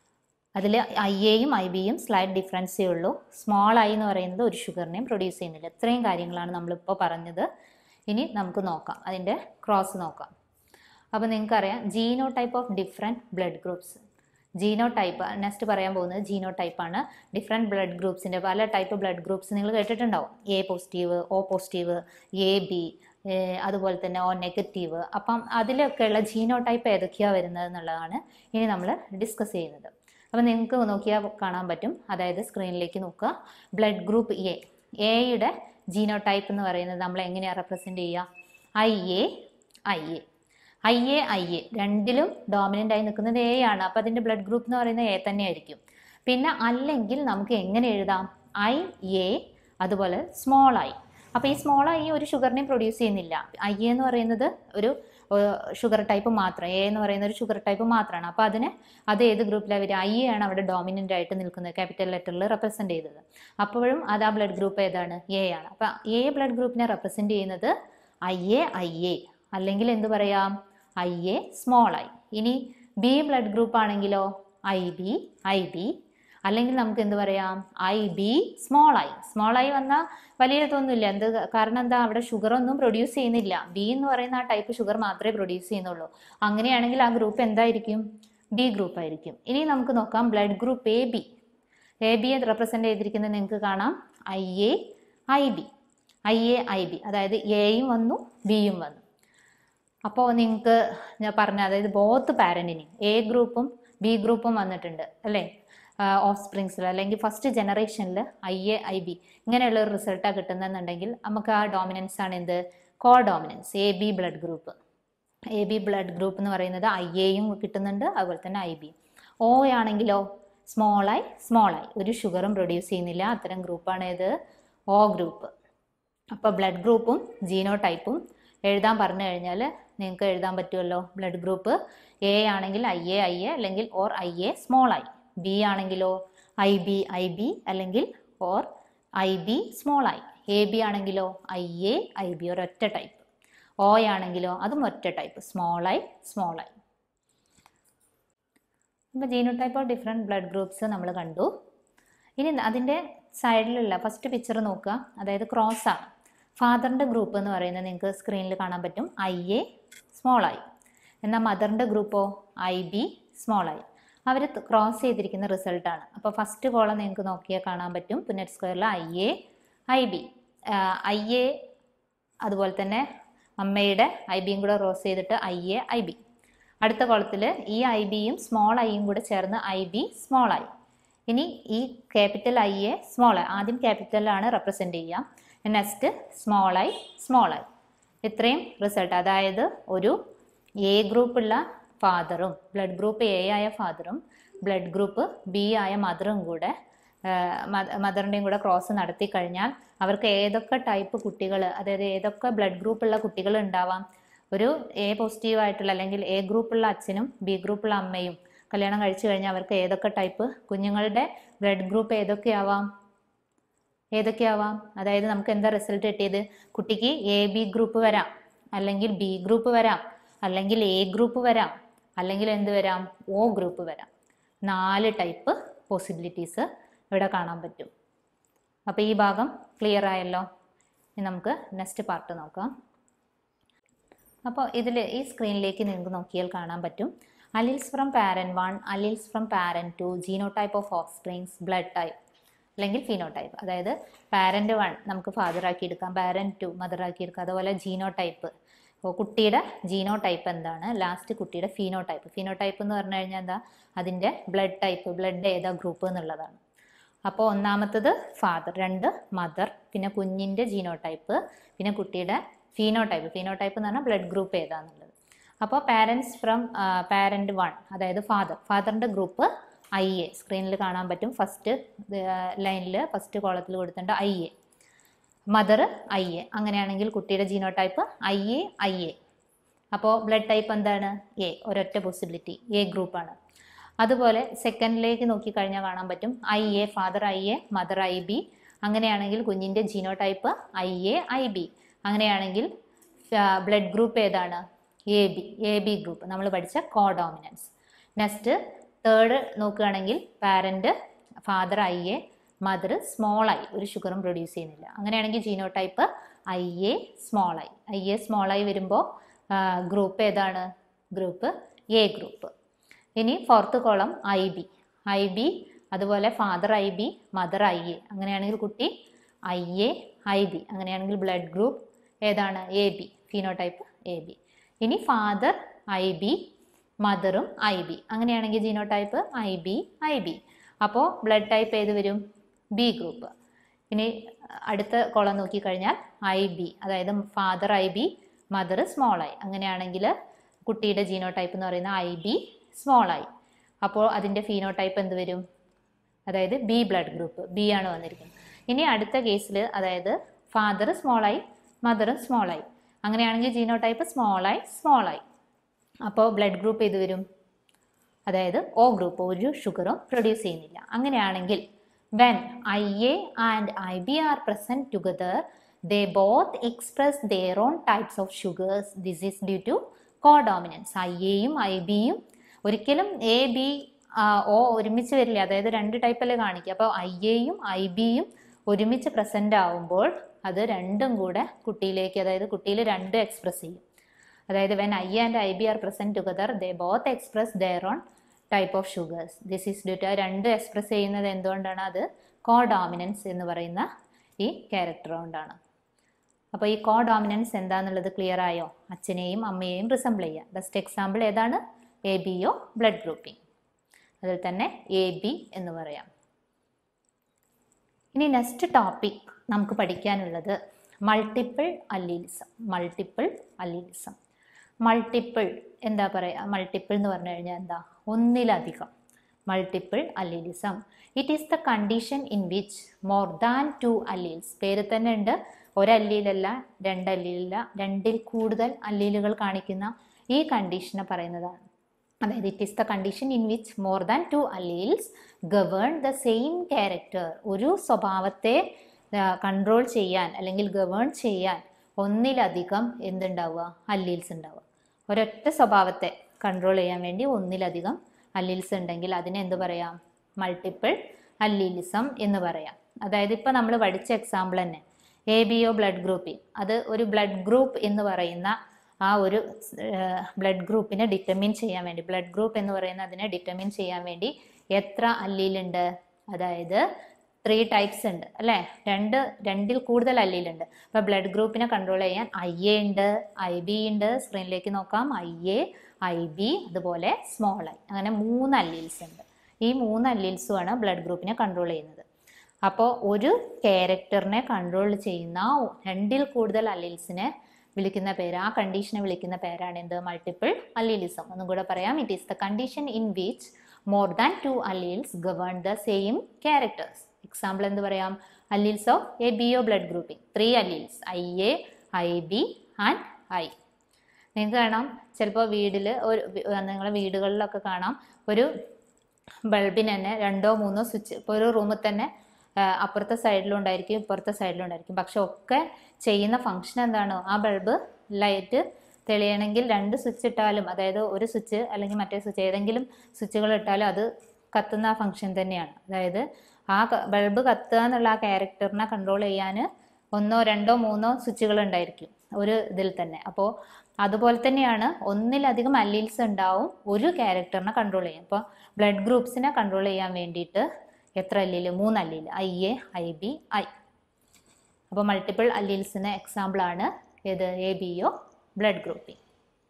അതിൽ ഐ എയും ഐ ബിയും സ്ലൈറ്റ് ഡിഫറൻസേ ഉള്ളൂ സ്മോൾ ഐ എന്ന് പറയുന്നത് ഒരു ഷുഗറിനെയും പ്രൊഡ്യൂസ് ചെയ്യുന്നില്ല ഇത്രയും കാര്യങ്ങളാണ് നമ്മളിപ്പോൾ പറഞ്ഞത് ഇനി നമുക്ക് നോക്കാം അതിൻ്റെ ക്രോസ് നോക്കാം അപ്പോൾ നിങ്ങൾക്കറിയാം genotype of different blood groups genotype next പറയാൻ പോകുന്നത് ജീനോ ടൈപ്പാണ് ഡിഫറെൻറ്റ് ബ്ലഡ് ഗ്രൂപ്പ്സിൻ്റെ പല ടൈപ്പ് ബ്ലഡ് ഗ്രൂപ്പ്സ് നിങ്ങൾ കേട്ടിട്ടുണ്ടാവും A positive O positive A B അതുപോലെ തന്നെ ഓ നെഗറ്റീവ് അപ്പം അതിലൊക്കെയുള്ള ജീനോ ടൈപ്പ് ഏതൊക്കെയാണ് വരുന്നത് എന്നുള്ളതാണ് ഇനി നമ്മൾ ഡിസ്കസ് ചെയ്യുന്നത് അപ്പോൾ നിങ്ങൾക്ക് നോക്കിയാൽ കാണാൻ പറ്റും അതായത് സ്ക്രീനിലേക്ക് നോക്കുക ബ്ലഡ് ഗ്രൂപ്പ് എ എയുടെ ജീനോ ടൈപ്പ് എന്ന് പറയുന്നത് നമ്മൾ എങ്ങനെയാണ് റെപ്രസെൻറ്റ് ചെയ്യുക I A I A I A I A രണ്ടിലും ഡോമിനൻ്റ് ആയി നിൽക്കുന്നത് എ ആണ് അപ്പോൾ അതിൻ്റെ ബ്ലഡ് ഗ്രൂപ്പ് എന്ന് പറയുന്നത് എ തന്നെയായിരിക്കും പിന്നെ അല്ലെങ്കിൽ നമുക്ക് എങ്ങനെ എഴുതാം ഐ എ അതുപോലെ സ്മോൾ ഐ അപ്പോൾ ഈ സ്മോൾ ഐ ഒരു ഷുഗറിനെയും പ്രൊഡ്യൂസ് ചെയ്യുന്നില്ല ഐ എ എന്ന് പറയുന്നത് ഒരു ഷുഗർ ടൈപ്പ് മാത്രം എ എന്ന് പറയുന്ന ഒരു ഷുഗർ ടൈപ്പ് മാത്രമാണ് അപ്പോൾ അതിന് അത് ഏത് ഗ്രൂപ്പിലാണ് വരിക ഐ എ ആണ് അവിടെ ഡോമിനൻ്റ് ആയിട്ട് നിൽക്കുന്നത് ക്യാപിറ്റൽ ലെറ്ററിൽ റെപ്രസെൻറ്റ് ചെയ്തത് അപ്പോഴും അത് ആ ബ്ലഡ് ഗ്രൂപ്പ് ഏതാണ് എ ആണ് അപ്പോൾ എ ബ്ലഡ് ഗ്രൂപ്പിനെ റെപ്രസെൻറ്റ് ചെയ്യുന്നത് ഐ എ ഐ എ അല്ലെങ്കിൽ എന്ത് പറയാം ഐ എ സ്മോൾ ഐ ഇനി ബി ബ്ലഡ് ഗ്രൂപ്പ് ആണെങ്കിലോ ഐ ബി ഐ ബി അല്ലെങ്കിൽ നമുക്ക് എന്ത് പറയാം I B small I small I വന്നാൽ വലിയ ഇതൊന്നുമില്ല എന്ത് കാരണം എന്താ അവിടെ ഷുഗർ ഒന്നും പ്രൊഡ്യൂസ് ചെയ്യുന്നില്ല ബി എന്ന് പറയുന്ന ആ ടൈപ്പ് ഷുഗർ മാത്രമേ പ്രൊഡ്യൂസ് ചെയ്യുന്നുള്ളൂ അങ്ങനെയാണെങ്കിൽ ആ ഗ്രൂപ്പ് എന്തായിരിക്കും ബി ഗ്രൂപ്പ് ആയിരിക്കും ഇനി നമുക്ക് നോക്കാം blood group A B A ബിയെ റെപ്രസെൻ്റ് ചെയ്തിരിക്കുന്നത് നിങ്ങൾക്ക് കാണാം I A I B I A I B അതായത് എയും വന്നു ബിയും വന്നു അപ്പോൾ നിങ്ങൾക്ക് ഞാൻ പറഞ്ഞ അതായത് ബോത്ത് പാരൻറ്റിന് എ ഗ്രൂപ്പും ബി ഗ്രൂപ്പും വന്നിട്ടുണ്ട് അല്ലേ ഓഫ് സ്പ്രിങ്സിൽ അല്ലെങ്കിൽ ഫസ്റ്റ് ജനറേഷനിൽ ഐ എ ഐ ബി ഇങ്ങനെയുള്ള ഒരു റിസൾട്ടാണ് കിട്ടുന്നതെന്നുണ്ടെങ്കിൽ നമുക്ക് ആ ഡോമിനൻസ് ആണ് എന്ത് codominance A B blood group A B blood group എന്ന് പറയുന്നത് ഐ എയും കിട്ടുന്നുണ്ട് അതുപോലെ തന്നെ ഐ ബി ഒ ആണെങ്കിലോ സ്മോൾ ഐ സ്മോൾ ഐ ഒരു ഷുഗറും പ്രൊഡ്യൂസ് ചെയ്യുന്നില്ല അത്തരം ഗ്രൂപ്പാണ് ഏത് ഒ ഗ്രൂപ്പ് അപ്പോൾ ബ്ലഡ് ഗ്രൂപ്പും ജീനോ ടൈപ്പും എഴുതാൻ പറഞ്ഞു കഴിഞ്ഞാൽ നിങ്ങൾക്ക് എഴുതാൻ പറ്റുമല്ലോ ബ്ലഡ് ഗ്രൂപ്പ് എ ആണെങ്കിൽ ഐ എ ഐ എ അല്ലെങ്കിൽ or I A small I B ആണെങ്കിലോ ഐ ബി ഐ ബി അല്ലെങ്കിൽ or I B small I A B ആണെങ്കിലോ ഐ എ ഐ ബി ഒരൊറ്റ ടൈപ്പ് ഒ ആണെങ്കിലോ അതും ഒറ്റ type small I small I അപ്പോൾ genotype of different blood groups നമ്മൾ കണ്ടു ഇനി അതിൻ്റെ സൈഡിലുള്ള ഫസ്റ്റ് പിക്ചർ നോക്കുക അതായത് ക്രോസ് ആണ് ഫാദറിൻ്റെ ഗ്രൂപ്പ് എന്ന് പറയുന്നത് നിങ്ങൾക്ക് സ്ക്രീനിൽ കാണാൻ പറ്റും ഐ എ സ്മോൾ ഐ എന്നാൽ മദറിൻ്റെ ഗ്രൂപ്പോ ഐ ബി സ്മോൾ ഐ അവർ ക്രോസ് ചെയ്തിരിക്കുന്ന റിസൾട്ടാണ് അപ്പോൾ ഫസ്റ്റ് കോളം നിങ്ങൾക്ക് നോക്കിയാൽ കാണാൻ പറ്റും പുന്നറ്റ് സ്ക്വയറിൽ I A I B I A അതുപോലെ തന്നെ അമ്മയുടെ ഐ ബിയും കൂടെ ക്രോസ് ചെയ്തിട്ട് ഐ എ ഐ ബി അടുത്ത കോളത്തിൽ ഈ ഐ ബിയും സ്മോൾ ഐയും കൂടെ ചേർന്ന് ഐ ബി സ്മോൾ ഐ ഇനി ഈ capital I A small I ആദ്യം ക്യാപിറ്റലാണ് റെപ്രസെൻറ്റ് ചെയ്യുക next small I small I ഇത്രയും റിസൾട്ട് അതായത് ഒരു എ ഗ്രൂപ്പുള്ള ഫാദറും ബ്ലഡ് ഗ്രൂപ്പ് എ ആയ ഫാദറും ബ്ലഡ് ഗ്രൂപ്പ് ബി ആയ മദറും കൂടെ മദറിൻ്റെയും കൂടെ ക്രോസ് നടത്തി കഴിഞ്ഞാൽ അവർക്ക് ഏതൊക്കെ ടൈപ്പ് കുട്ടികൾ അതായത് ഏതൊക്കെ ബ്ലഡ് ഗ്രൂപ്പുള്ള കുട്ടികൾ ഉണ്ടാവാം ഒരു എ പോസിറ്റീവ് ആയിട്ടുള്ള അല്ലെങ്കിൽ എ ഗ്രൂപ്പുള്ള അച്ഛനും ബി ഗ്രൂപ്പുള്ള അമ്മയും കല്യാണം കഴിച്ചു കഴിഞ്ഞാൽ അവർക്ക് ഏതൊക്കെ ടൈപ്പ് കുഞ്ഞുങ്ങളുടെ ബ്ലഡ് ഗ്രൂപ്പ് ഏതൊക്കെയാവാം ഏതൊക്കെയാവാം അതായത് നമുക്ക് എന്താ റിസൾട്ട് കിട്ടിയത് കുട്ടിക്ക് എ ബി ഗ്രൂപ്പ് വരാം അല്ലെങ്കിൽ ബി ഗ്രൂപ്പ് വരാം അല്ലെങ്കിൽ എ ഗ്രൂപ്പ് വരാം അല്ലെങ്കിൽ എന്ത് വരാം ഒ ഗ്രൂപ്പ് വരാം നാല് ടൈപ്പ് പോസിബിലിറ്റീസ് ഇവിടെ കാണാൻ പറ്റും അപ്പോൾ ഈ ഭാഗം ക്ലിയർ ആയല്ലോ ഇനി നമുക്ക് നെക്സ്റ്റ് പാർട്ട് നോക്കാം അപ്പോൾ ഇതിൽ ഈ സ്ക്രീനിലേക്ക് നിങ്ങൾക്ക് നോക്കിയാൽ കാണാൻ പറ്റും alleles from parent one alleles from parent two genotype of offsprings blood type അല്ലെങ്കിൽ ഫീനോ ടൈപ്പ് അതായത് പാരൻ്റ് വൺ നമുക്ക് ഫാദർ ആക്കി എടുക്കാം പാരൻ്റ് ടു മദർ ആക്കി എടുക്കാം അതുപോലെ ജീനോ ടൈപ്പ് അപ്പോൾ കുട്ടിയുടെ ജീനോ ടൈപ്പ് എന്താണ് ലാസ്റ്റ് കുട്ടിയുടെ ഫീനോ ടൈപ്പ് ഫീനോ ടൈപ്പ് എന്ന് പറഞ്ഞു കഴിഞ്ഞാൽ എന്താ അതിൻ്റെ ബ്ലഡ് ടൈപ്പ് ബ്ലഡ് ഏതാ ഗ്രൂപ്പ് എന്നുള്ളതാണ് അപ്പോൾ ഒന്നാമത്തത് ഫാദർ രണ്ട് മദർ പിന്നെ കുഞ്ഞിൻ്റെ ജീനോ ടൈപ്പ് പിന്നെ കുട്ടിയുടെ ഫീനോ ടൈപ്പ് ഫീനോ ടൈപ്പ് എന്ന് പറഞ്ഞാൽ ബ്ലഡ് ഗ്രൂപ്പ് ഏതാന്നുള്ളത് അപ്പോൾ പാരൻസ് ഫ്രം പാരൻറ്റ് വൺ അതായത് ഫാദർ ഫാദറിൻ്റെ ഗ്രൂപ്പ് ഐ എ സ്ക്രീനിൽ കാണാൻ പറ്റും ഫസ്റ്റ് ലൈനിൽ ഫസ്റ്റ് കോളത്തിൽ കൊടുത്തിട്ടുണ്ട് I A mother I A അങ്ങനെയാണെങ്കിൽ കുട്ടിയുടെ genotype I A I A അപ്പോൾ ബ്ലഡ് ടൈപ്പ് എന്താണ് എ ഒരൊറ്റ പോസിബിലിറ്റി എ ഗ്രൂപ്പാണ് അതുപോലെ സെക്കൻഡിലേക്ക് നോക്കിക്കഴിഞ്ഞാൽ കാണാൻ പറ്റും I A father I A mother I B അങ്ങനെയാണെങ്കിൽ കുഞ്ഞിൻ്റെ genotype I A I B അങ്ങനെയാണെങ്കിൽ ബ്ലഡ് ഗ്രൂപ്പ് ഏതാണ് A B A B group നമ്മൾ പഠിച്ച കോഡോമിനൻസ് നെക്സ്റ്റ് തേർഡ് നോക്കുകയാണെങ്കിൽ parent father I A mother small I ഒരു ഷുഗറും produce ചെയ്യുന്നില്ല അങ്ങനെയാണെങ്കിൽ genotype I A small I I A small I വരുമ്പോൾ ഗ്രൂപ്പ് ഏതാണ് ഗ്രൂപ്പ് എ ഗ്രൂപ്പ് ഇനി fourth column I B I B അതുപോലെ father I B mother I A അങ്ങനെയാണെങ്കിൽ കുട്ടി ഐ എ ഐ ബി അങ്ങനെയാണെങ്കിൽ blood group ഏതാണ് A B phenotype A B ഇനി father I B മദറും ഐ ബി അങ്ങനെയാണെങ്കിൽ genotype I B I B അപ്പോൾ blood type ഏത് വരും ബി ഗ്രൂപ്പ് ഇനി അടുത്ത കോളം നോക്കിക്കഴിഞ്ഞാൽ ഐ ബി അതായത് father I B mother small I അങ്ങനെയാണെങ്കിൽ കുട്ടിയുടെ ജീനോ ടൈപ്പ് എന്ന് പറയുന്ന ഐ ബി സ്മോൾ ഐ അപ്പോൾ അതിൻ്റെ ഫീനോ ടൈപ്പ് എന്ത് വരും അതായത് ബി ബ്ലഡ് ഗ്രൂപ്പ് ബി ആണ് വന്നിരിക്കുന്നത് ഇനി അടുത്ത കേസിൽ അതായത് father small I mother small I അങ്ങനെയാണെങ്കിൽ genotype small I small I അപ്പോൾ ബ്ലഡ് ഗ്രൂപ്പ് ഏത് വരും അതായത് ഒ ഗ്രൂപ്പ് ഒരു ഷുഗറും പ്രൊഡ്യൂസ് ചെയ്യുന്നില്ല അങ്ങനെയാണെങ്കിൽ when I A and I B are present together they both express their own types of sugars this is due to codominance I എയും I ബിയും ഒരിക്കലും എ ബി ഒ ഒരുമിച്ച് വരില്ല അതായത് രണ്ട് ടൈപ്പല്ലേ കാണിക്കുക അപ്പോൾ ഐ എയും ഐ ബിയും ഒരുമിച്ച് പ്രസൻ്റ് ആവുമ്പോൾ അത് രണ്ടും കൂടെ കുട്ടിയിലേക്ക് അതായത് കുട്ടിയിൽ രണ്ടും എക്സ്പ്രസ് ചെയ്യും അതായത് when I and I B are present together they both express their own type of sugars this is due to ആ രണ്ട് എക്സ്പ്രസ് ചെയ്യുന്നത് എന്തുകൊണ്ടാണ് അത് കോഡോമിനൻസ് എന്ന് പറയുന്ന ഈ ക്യാരക്ടർ കൊണ്ടാണ് അപ്പോൾ ഈ കോഡോമിനൻസ് എന്താണെന്നുള്ളത് ക്ലിയർ ആയോ അച്ഛനെയും അമ്മയെയും റിസംബിൾ ചെയ്യുക ബെസ്റ്റ് എക്സാമ്പിൾ ഏതാണ് A B O blood grouping അതിൽ തന്നെ എ ബി എന്ന് പറയാം ഇനി നെക്സ്റ്റ് ടോപ്പിക് നമുക്ക് പഠിക്കാനുള്ളത് multiple allelism multiple allelism multiple എന്താ പറയുക മൾട്ടിപ്പിൾ എന്ന് പറഞ്ഞു കഴിഞ്ഞാൽ എന്താ ഒന്നിലധികം multiple allelism it is the condition in which more than two alleles പേര് തന്നെ ഉണ്ട് ഒരല്ലീലല്ല രണ്ടല്ലീലല്ല രണ്ടിൽ കൂടുതൽ അല്ലീലുകൾ കാണിക്കുന്ന ഈ കണ്ടീഷനെ പറയുന്നതാണ് അതായത് it is the condition in which more than two alleles govern the same character ഒരു സ്വഭാവത്തെ കൺട്രോൾ ചെയ്യാൻ അല്ലെങ്കിൽ ഗവേൺ ചെയ്യാൻ ഒന്നിലധികം എന്തുണ്ടാവുക അല്ലീൽസ് ഉണ്ടാവുക ഒരൊറ്റ സ്വഭാവത്തെ കൺട്രോൾ ചെയ്യാൻ വേണ്ടി ഒന്നിലധികം അല്ലീൽസ് ഉണ്ടെങ്കിൽ അതിനെ എന്ത് പറയാം മൾട്ടിപ്പിൾ അല്ലീലിസം എന്ന് പറയാം അതായത് ഇപ്പോൾ നമ്മൾ പഠിച്ച എക്സാമ്പിൾ തന്നെ A B O blood grouping അത് ഒരു ബ്ലഡ് ഗ്രൂപ്പ് എന്ന് പറയുന്ന ആ ഒരു ബ്ലഡ് ഗ്രൂപ്പിനെ ഡിറ്റർമിൻ ചെയ്യാൻ വേണ്ടി ബ്ലഡ് ഗ്രൂപ്പ് എന്ന് പറയുന്ന അതിനെ ഡിറ്റർമിൻ ചെയ്യാൻ വേണ്ടി എത്ര അല്ലീലുണ്ട് അതായത് ത്രീ ടൈപ്സ് ഉണ്ട് അല്ലേ രണ്ട് രണ്ടിൽ കൂടുതൽ അല്ലീലുണ്ട് അപ്പോൾ ബ്ലഡ് ഗ്രൂപ്പിനെ കൺട്രോൾ ചെയ്യാൻ ഐ എ ഉണ്ട് ഐ ബി ഉണ്ട് സ്ക്രീനിലേക്ക് നോക്കാം ഐ എ ഐ ബി അതുപോലെ സ്മോൾ ഐ അങ്ങനെ മൂന്ന് അല്ലീൽസ് ഉണ്ട് ഈ മൂന്ന് അല്ലീൽസുമാണ് ബ്ലഡ് ഗ്രൂപ്പിനെ കൺട്രോൾ ചെയ്യുന്നത് അപ്പോൾ ഒരു ക്യാരക്ടറിനെ കൺട്രോൾ ചെയ്യുന്ന രണ്ടിൽ കൂടുതൽ അല്ലീൽസിനെ വിളിക്കുന്ന പേര് ആ കണ്ടീഷനെ വിളിക്കുന്ന പേരാണ് എന്ത് മൾട്ടിപ്പിൾ അല്ലീലിസം ഒന്നും കൂടെ പറയാം it is the condition in which more than two alleles govern the same characters example എന്ത് പറയാം alleles of A B O blood grouping three alleles I A I B and I നിങ്ങൾക്ക് കാണാം ചിലപ്പോൾ വീട്ടിൽ ഒരു നിങ്ങളെ വീടുകളിലൊക്കെ കാണാം ഒരു ബൾബിന് തന്നെ രണ്ടോ മൂന്നോ സ്വിച്ച് ഇപ്പോൾ ഒരു റൂമിൽ തന്നെ അപ്പുറത്തെ സൈഡിലും ഉണ്ടായിരിക്കും ഇപ്പുറത്തെ സൈഡിലും ഉണ്ടായിരിക്കും പക്ഷെ ഒക്കെ ചെയ്യുന്ന ഫങ്ഷൻ എന്താണ് ആ ബൾബ് ലൈറ്റ് തെളിയണമെങ്കിൽ രണ്ട് സ്വിച്ച് ഇട്ടാലും അതായത് ഒരു സ്വിച്ച് അല്ലെങ്കിൽ മറ്റേ സ്വിച്ച് ഏതെങ്കിലും സ്വിച്ചുകൾ ഇട്ടാലും അത് കത്തുന്ന ആ ഫങ്ഷൻ തന്നെയാണ് അതായത് ആ ബൾബ് കത്തുക എന്നുള്ള ആ ക്യാരക്ടറിനെ കൺട്രോൾ ചെയ്യാൻ ഒന്നോ രണ്ടോ മൂന്നോ സ്വിച്ചുകൾ ഉണ്ടായിരിക്കും ഒരു ഇതിൽ തന്നെ അപ്പോൾ അതുപോലെ തന്നെയാണ് ഒന്നിലധികം അല്ലീൽസ് ഉണ്ടാവും ഒരു ക്യാരക്ടറിനെ കൺട്രോൾ ചെയ്യും അപ്പോൾ ബ്ലഡ് ഗ്രൂപ്പ്സിനെ കൺട്രോൾ ചെയ്യാൻ വേണ്ടിയിട്ട് എത്ര അല്ലീല് മൂന്ന് allele I A I B I അപ്പോൾ മൾട്ടിപ്പിൾ അല്ലീൽസിന് എക്സാമ്പിളാണ് ഏത് A B O blood grouping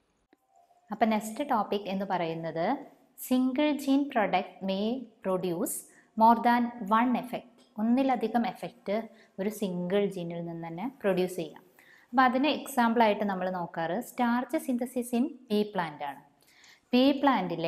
അപ്പോൾ നെക്സ്റ്റ് ടോപ്പിക് എന്ന് പറയുന്നത് single gene product may produce more than one effect ഒന്നിലധികം എഫക്റ്റ് ഒരു സിംഗിൾ ജീനിൽ നിന്ന് തന്നെ പ്രൊഡ്യൂസ് ചെയ്യാം അപ്പോൾ അതിന് എക്സാമ്പിളായിട്ട് നമ്മൾ നോക്കാറ് starch synthesis in pea plant ആണ് പീ പ്ലാന്റിലെ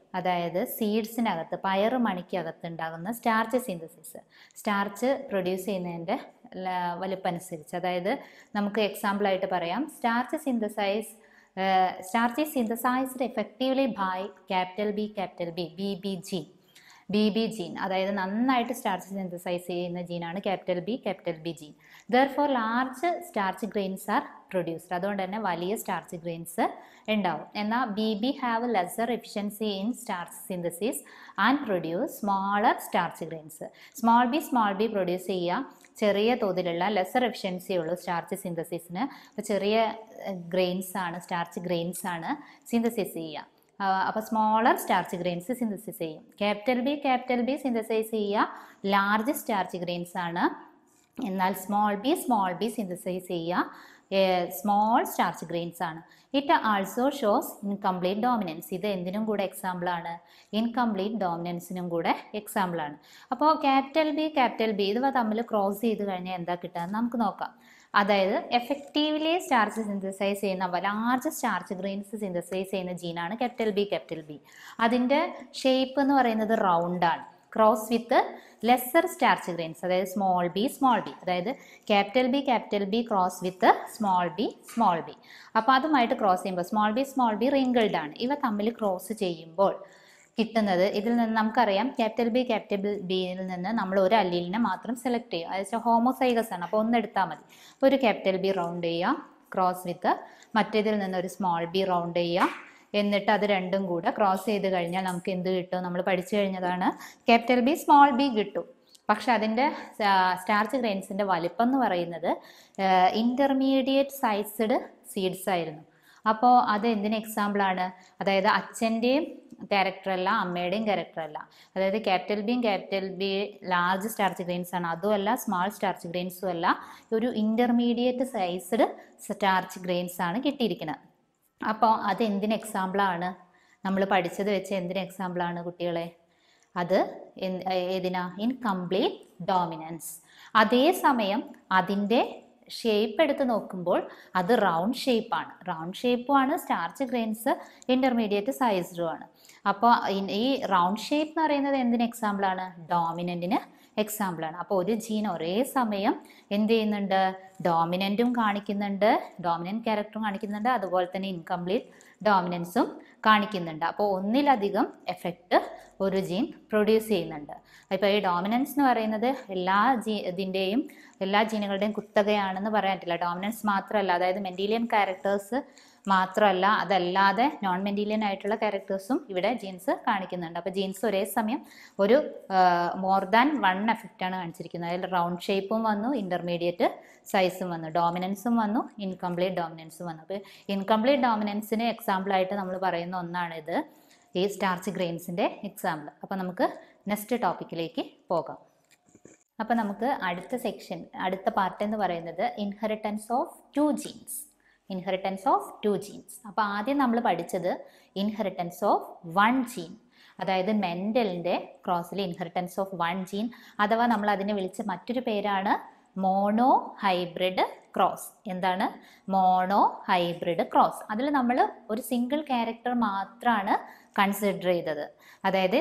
അതായത് സീഡ്സിനകത്ത് പയറ് മണിക്കകത്ത് ഉണ്ടാകുന്ന സ്റ്റാർച്ച് സിന്തസിസ് സ്റ്റാർച്ച് പ്രൊഡ്യൂസ് ചെയ്യുന്നതിൻ്റെ വലുപ്പനുസരിച്ച് അതായത് നമുക്ക് എക്സാമ്പിളായിട്ട് പറയാം starch synthesise starch is synthesised effectively by capital B capital B B B G B B gene അതായത് നന്നായിട്ട് സ്റ്റാർച്ച് സിന്തസൈസ് ചെയ്യുന്ന ജീനാണ് capital B capital B gene therefore large starch grains are produced അതുകൊണ്ട് തന്നെ വലിയ starch grains ഉണ്ടാവും എന്നാൽ B B have lesser efficiency in starch synthesis and produce smaller starch grains small B small B produce ചെയ്യുക ചെറിയ തോതിലുള്ള lesser efficiency ഉള്ളൂ starch സിന്തസിസിന് അപ്പോൾ ചെറിയ ഗ്രെയിൻസ് ആണ് സ്റ്റാർച്ച് ഗ്രെയിൻസ് ആണ് സിന്തസിസ് ചെയ്യുക അപ്പോൾ സ്മോളർ സ്റ്റാർച്ച് ഗ്രെയിൻസ് സിന്തസിസ് ചെയ്യും capital B capital B synthesise ചെയ്യുക ലാർജ് സ്റ്റാർച്ച് ഗ്രെയിൻസ് ആണ് എന്നാൽ small B small B synthesise ചെയ്യുക സ്മോൾ സ്റ്റാർച്ച് ഗ്രെയിൻസ് ആണ് it also shows incomplete dominance ഇത് എന്തിനും കൂടെ എക്സാമ്പിളാണ് ഇൻകംപ്ലീറ്റ് ഡോമിനൻസിനും കൂടെ എക്സാമ്പിളാണ് അപ്പോൾ ക്യാപിറ്റൽ ബി ക്യാപിറ്റൽ ബി ഇത് തമ്മിൽ ക്രോസ് ചെയ്ത് കഴിഞ്ഞാൽ എന്താ കിട്ടുക നമുക്ക് നോക്കാം അതായത് എഫക്റ്റീവ്ലി സ്റ്റാർച്ച് സിന്തസൈസ് ചെയ്യുന്ന ലാർജ് സ്റ്റാർച്ച് ഗ്രെയിൻസ് സിന്തസൈസ് ചെയ്യുന്ന ജീനാണ് ക്യാപിറ്റൽ ബി ക്യാപിറ്റൽ ബി അതിൻ്റെ ഷേപ്പ് എന്ന് പറയുന്നത് റൗണ്ടാണ് cross with lesser starch grains അതായത് സ്മോൾ ബി സ്മോൾ ബി അതായത് capital B capital B cross with small B small B അപ്പോൾ അതുമായിട്ട് ക്രോസ് ചെയ്യുമ്പോൾ small B small B wrinkled ആണ് ഇവ തമ്മിൽ ക്രോസ് ചെയ്യുമ്പോൾ കിട്ടുന്നത് ഇതിൽ നിന്ന് നമുക്കറിയാം ക്യാപിറ്റൽ ബി ക്യാപിറ്റൽ ബിയിൽ നിന്ന് നമ്മൾ ഒരു അല്ലീലിനെ മാത്രം സെലക്ട് ചെയ്യും അതായത് ഹോമോസൈഗസ് ആണ് അപ്പോൾ ഒന്ന് എടുത്താൽ മതി അപ്പോൾ ഒരു ക്യാപിറ്റൽ ബി റൗണ്ട് ചെയ്യുക ക്രോസ് വിത്ത് മറ്റേതിൽ നിന്ന് ഒരു സ്മോൾ ബി റൗണ്ട് ചെയ്യുക എന്നിട്ട് അത് രണ്ടും കൂടെ ക്രോസ് ചെയ്ത് കഴിഞ്ഞാൽ നമുക്ക് എന്ത് കിട്ടും നമ്മൾ പഠിച്ചു കഴിഞ്ഞതാണ് ക്യാപിറ്റൽ ബി സ്മോൾ ബി കിട്ടും പക്ഷെ അതിൻ്റെ സ്റ്റാർച്ച് ഗ്രെയിൻസിൻ്റെ വലിപ്പം എന്ന് പറയുന്നത് ഇൻ്റർമീഡിയറ്റ് സൈസ്ഡ് സീഡ്സ് ആയിരുന്നു അപ്പോൾ അത് എന്തിന് എക്സാമ്പിളാണ് അതായത് അച്ഛൻ്റെയും ക്യാരക്ടറല്ല അമ്മയുടെയും ക്യാരക്ടറല്ല അതായത് ക്യാപിറ്റൽ ബിയും capital B large starch grains ആണ് അതുമല്ല സ്മാൾ സ്റ്റാർച്ച് ഗ്രെയിൻസും അല്ല ഒരു ഇൻ്റർമീഡിയറ്റ് സൈസ്ഡ് സ്റ്റാർച്ച് ഗ്രെയിൻസ് ആണ് കിട്ടിയിരിക്കുന്നത് അപ്പോൾ അത് എന്തിന് എക്സാമ്പിളാണ് നമ്മൾ പഠിച്ചത് വെച്ച് എന്തിന് എക്സാമ്പിളാണ് കുട്ടികളെ അത് എന്ത് ഏതിനാ ഇൻകംപ്ലീറ്റ് ഡോമിനൻസ് അതേസമയം അതിൻ്റെ ഷേപ്പ് എടുത്ത് നോക്കുമ്പോൾ അത് റൗണ്ട് ഷേപ്പാണ് റൗണ്ട് ഷേപ്പുമാണ് സ്റ്റാർച്ച് ഗ്രെയിൻസ് ഇൻ്റർമീഡിയറ്റ് സൈസ്ഡും ആണ് അപ്പോൾ ഈ റൗണ്ട് ഷേപ്പ് എന്ന് പറയുന്നത് എന്തിന് എക്സാമ്പിളാണ് ഡോമിനൻറ്റിന് എക്സാമ്പിളാണ് അപ്പോൾ ഒരു ജീൻ ഒരേ സമയം എന്ത് ചെയ്യുന്നുണ്ട് ഡോമിനൻറ്റും കാണിക്കുന്നുണ്ട് ഡോമിനൻറ്റ് ക്യാരക്ടറും കാണിക്കുന്നുണ്ട് അതുപോലെ തന്നെ ഇൻകംപ്ലീറ്റ് ഡോമിനൻസും കാണിക്കുന്നുണ്ട് അപ്പോൾ ഒന്നിലധികം എഫക്റ്റ് ഒരു ജീൻ പ്രൊഡ്യൂസ് ചെയ്യുന്നുണ്ട് ഇപ്പോൾ ഈ ഡോമിനൻസ് എന്ന് പറയുന്നത് എല്ലാ ജീ ഇതിൻ്റെയും എല്ലാ ജീനുകളുടെയും കുത്തകയാണെന്ന് പറയാൻ പറ്റില്ല ഡോമിനൻസ് മാത്രമല്ല അതായത് മെൻറ്റീലിയൻ ക്യാരക്ടേഴ്സ് മാത്രമല്ല അതല്ലാതെ നോൺ മെൻറ്റീലിയൻ ആയിട്ടുള്ള ക്യാരക്ടേഴ്സും ഇവിടെ ജീൻസ് കാണിക്കുന്നുണ്ട് അപ്പോൾ ജീൻസ് ഒരേ സമയം ഒരു മോർ ദാൻ വൺ എഫക്റ്റാണ് കാണിച്ചിരിക്കുന്നത് അതിൽ റൗണ്ട് ഷേപ്പും വന്നു ഇൻ്റർമീഡിയറ്റ് സൈസും വന്നു ഡോമിനൻസും വന്നു ഇൻകംപ്ലീറ്റ് ഡോമിനൻസും വന്നു അപ്പോൾ ഇൻകംപ്ലീറ്റ് ഡോമിനൻസിന് എക്സാമ്പിളായിട്ട് നമ്മൾ പറയുന്ന ഒന്നാണിത് ഈ സ്റ്റാർച്ച് ഗ്രെയിൻസിൻ്റെ എക്സാമ്പിൾ അപ്പോൾ നമുക്ക് നെക്സ്റ്റ് ടോപ്പിക്കിലേക്ക് പോകാം അപ്പോൾ നമുക്ക് അടുത്ത സെക്ഷൻ അടുത്ത പാർട്ട് എന്ന് പറയുന്നത് inheritance of two genes inheritance of two genes അപ്പോൾ ആദ്യം നമ്മൾ പഠിച്ചത് ഇൻഹെറിറ്റൻസ് ഓഫ് വൺ ജീൻ അതായത് മെൻ്റലിൻ്റെ ക്രോസിൽ ഇൻഹെറിറ്റൻസ് ഓഫ് വൺ ജീൻ അഥവാ നമ്മൾ അതിനെ വിളിച്ച മറ്റൊരു പേരാണ് മോണോ ഹൈബ്രിഡ് ക്രോസ് എന്താണ് മോണോ ഹൈബ്രിഡ് ക്രോസ് അതിൽ നമ്മൾ ഒരു സിംഗിൾ ക്യാരക്ടർ മാത്രമാണ് കൺസിഡർ ചെയ്തത് അതായത്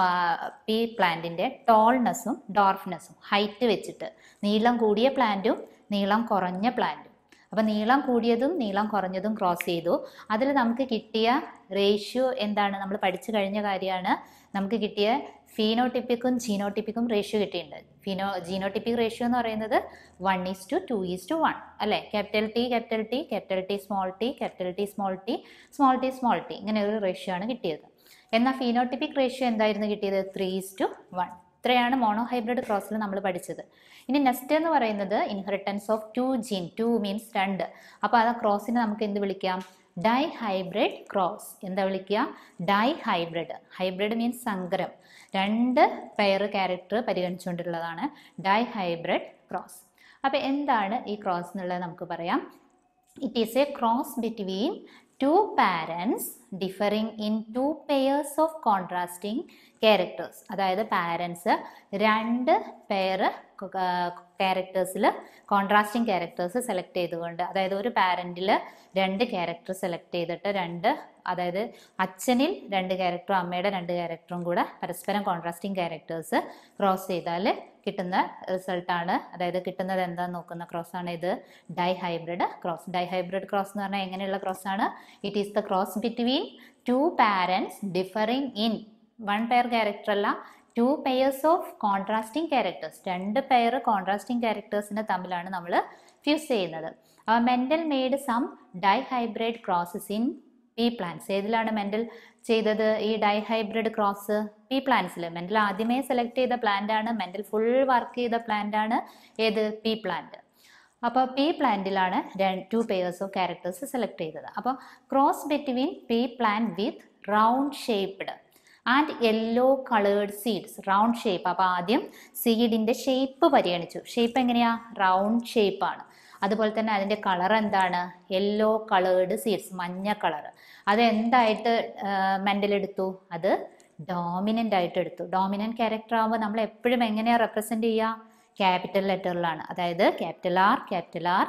ഈ പ്ലാന്റിൻ്റെ ടോൾനെസ്സും ഡോർഫ്നെസ്സും ഹൈറ്റ് വെച്ചിട്ട് നീളം കൂടിയ പ്ലാന്റും നീളം കുറഞ്ഞ പ്ലാന്റും അപ്പോൾ നീളം കൂടിയതും നീളം കുറഞ്ഞതും ക്രോസ് ചെയ്തു അതിൽ നമുക്ക് കിട്ടിയ റേഷ്യോ എന്താണ് നമ്മൾ പഠിച്ചു കഴിഞ്ഞ കാര്യമാണ് നമുക്ക് കിട്ടിയ ഫീനോട്ടിപ്പിക്കും ജീനോട്ടിപ്പിക്കും റേഷ്യോ കിട്ടിയിട്ടുണ്ട് ഫീനോ ജീനോട്ടിപ്പിക് റേഷ്യോ എന്ന് പറയുന്നത് one is to two is to one one capital T capital T capital T small T capital T small T small T small T ഇങ്ങനെ ഒരു റേഷ്യോ ആണ് കിട്ടിയത് എന്നാൽ ഫീനോട്ടിപ്പിക് റേഷ്യോ എന്തായിരുന്നു കിട്ടിയത് ത്രീ ഈസ് ടു വൺ ഇത്രയാണ് monohybrid ക്രോസിൽ നമ്മൾ പഠിച്ചത് ഇനി നെക്സ്റ്റ് എന്ന് പറയുന്നത് inheritance of two gene two means രണ്ട് അപ്പോൾ ആ ക്രോസിനെ നമുക്ക് എന്ത് വിളിക്കാം ഡൈ ഹൈബ്രിഡ് ക്രോസ് എന്താ വിളിക്കുക ഡൈ ഹൈബ്രിഡ് ഹൈബ്രിഡ് മീൻസ് സങ്കരം രണ്ട് പെയർ ക്യാരക്ടർ പരിഗണിച്ചുകൊണ്ടുള്ളതാണ് ഡൈ ഹൈബ്രിഡ് ക്രോസ് അപ്പോൾ എന്താണ് ഈ ക്രോസ് എന്നുള്ളത് നമുക്ക് പറയാം it is a cross between two parents differing in two pairs of contrasting characters അതായത് പാരൻസ് രണ്ട് പെയർ ക്യാരക്ടേഴ്സിൽ കോൺട്രാസ്റ്റിംഗ് ക്യാരക്ടേഴ്സ് സെലക്ട് ചെയ്തുകൊണ്ട് അതായത് ഒരു പാരൻറ്റിൽ രണ്ട് ക്യാരക്ടർ സെലക്ട് ചെയ്തിട്ട് രണ്ട് അതായത് അച്ഛനിൽ രണ്ട് ക്യാരക്ടറും അമ്മയുടെ രണ്ട് ക്യാരക്ടറും കൂടെ പരസ്പരം കോൺട്രാസ്റ്റിംഗ് ക്യാരക്ടേഴ്സ് ക്രോസ് ചെയ്താൽ കിട്ടുന്ന റിസൾട്ടാണ് അതായത് കിട്ടുന്നത് എന്താന്ന് നോക്കുന്ന ക്രോസ് ആണ് ഇത് dihybrid cross dihybrid cross എന്ന് പറഞ്ഞാൽ എങ്ങനെയുള്ള ക്രോസ് ആണ് it is the cross between two parents differing in one pair character അല്ല two pairs of contrasting characters രണ്ട് പെയർ കോൺട്രാസ്റ്റിംഗ് ക്യാരക്ടേഴ്സിനെ തമ്മിലാണ് നമ്മൾ ഫ്യൂസ് ചെയ്യുന്നത് Mendel made some dihybrid crosses in pea plants ഏതിലാണ് മെൻ്റൽ ചെയ്തത് ഈ ഡൈ ഹൈബ്രിഡ് ക്രോസ് പി പ്ലാന്റ്സിൽ മെൻ്റൽ ആദ്യമേ സെലക്ട് ചെയ്ത പ്ലാന്റ് ആണ് മെൻ്റൽ ഫുൾ വർക്ക് ചെയ്ത പ്ലാന്റ് ആണ് ഏത് പി പ്ലാന്റ് അപ്പോൾ പി പ്ലാന്റിലാണ് two pairs of characters select ചെയ്തത് അപ്പോൾ cross between pea plant with round shaped and yellow coloured seeds round shape അപ്പോൾ ആദ്യം സീഡിൻ്റെ ഷേപ്പ് പരിഗണിച്ചു ഷേപ്പ് എങ്ങനെയാ റൗണ്ട് ഷേപ്പാണ് അതുപോലെ തന്നെ അതിൻ്റെ കളർ എന്താണ് യെല്ലോ കളേർഡ് സീഡ്സ് മഞ്ഞ കളർ അത് എന്തായിട്ട് മെൻ്റൽ എടുത്തു അത് ഡോമിനൻ്റ് ആയിട്ട് എടുത്തു ഡോമിനൻ്റ് ക്യാരക്ടർ ആകുമ്പോൾ നമ്മൾ എപ്പോഴും എങ്ങനെയാണ് റെപ്രസെൻ്റ് ചെയ്യുക ക്യാപിറ്റൽ ലെറ്ററിലാണ് അതായത് ക്യാപിറ്റൽ ആർ ക്യാപിറ്റൽ ആർ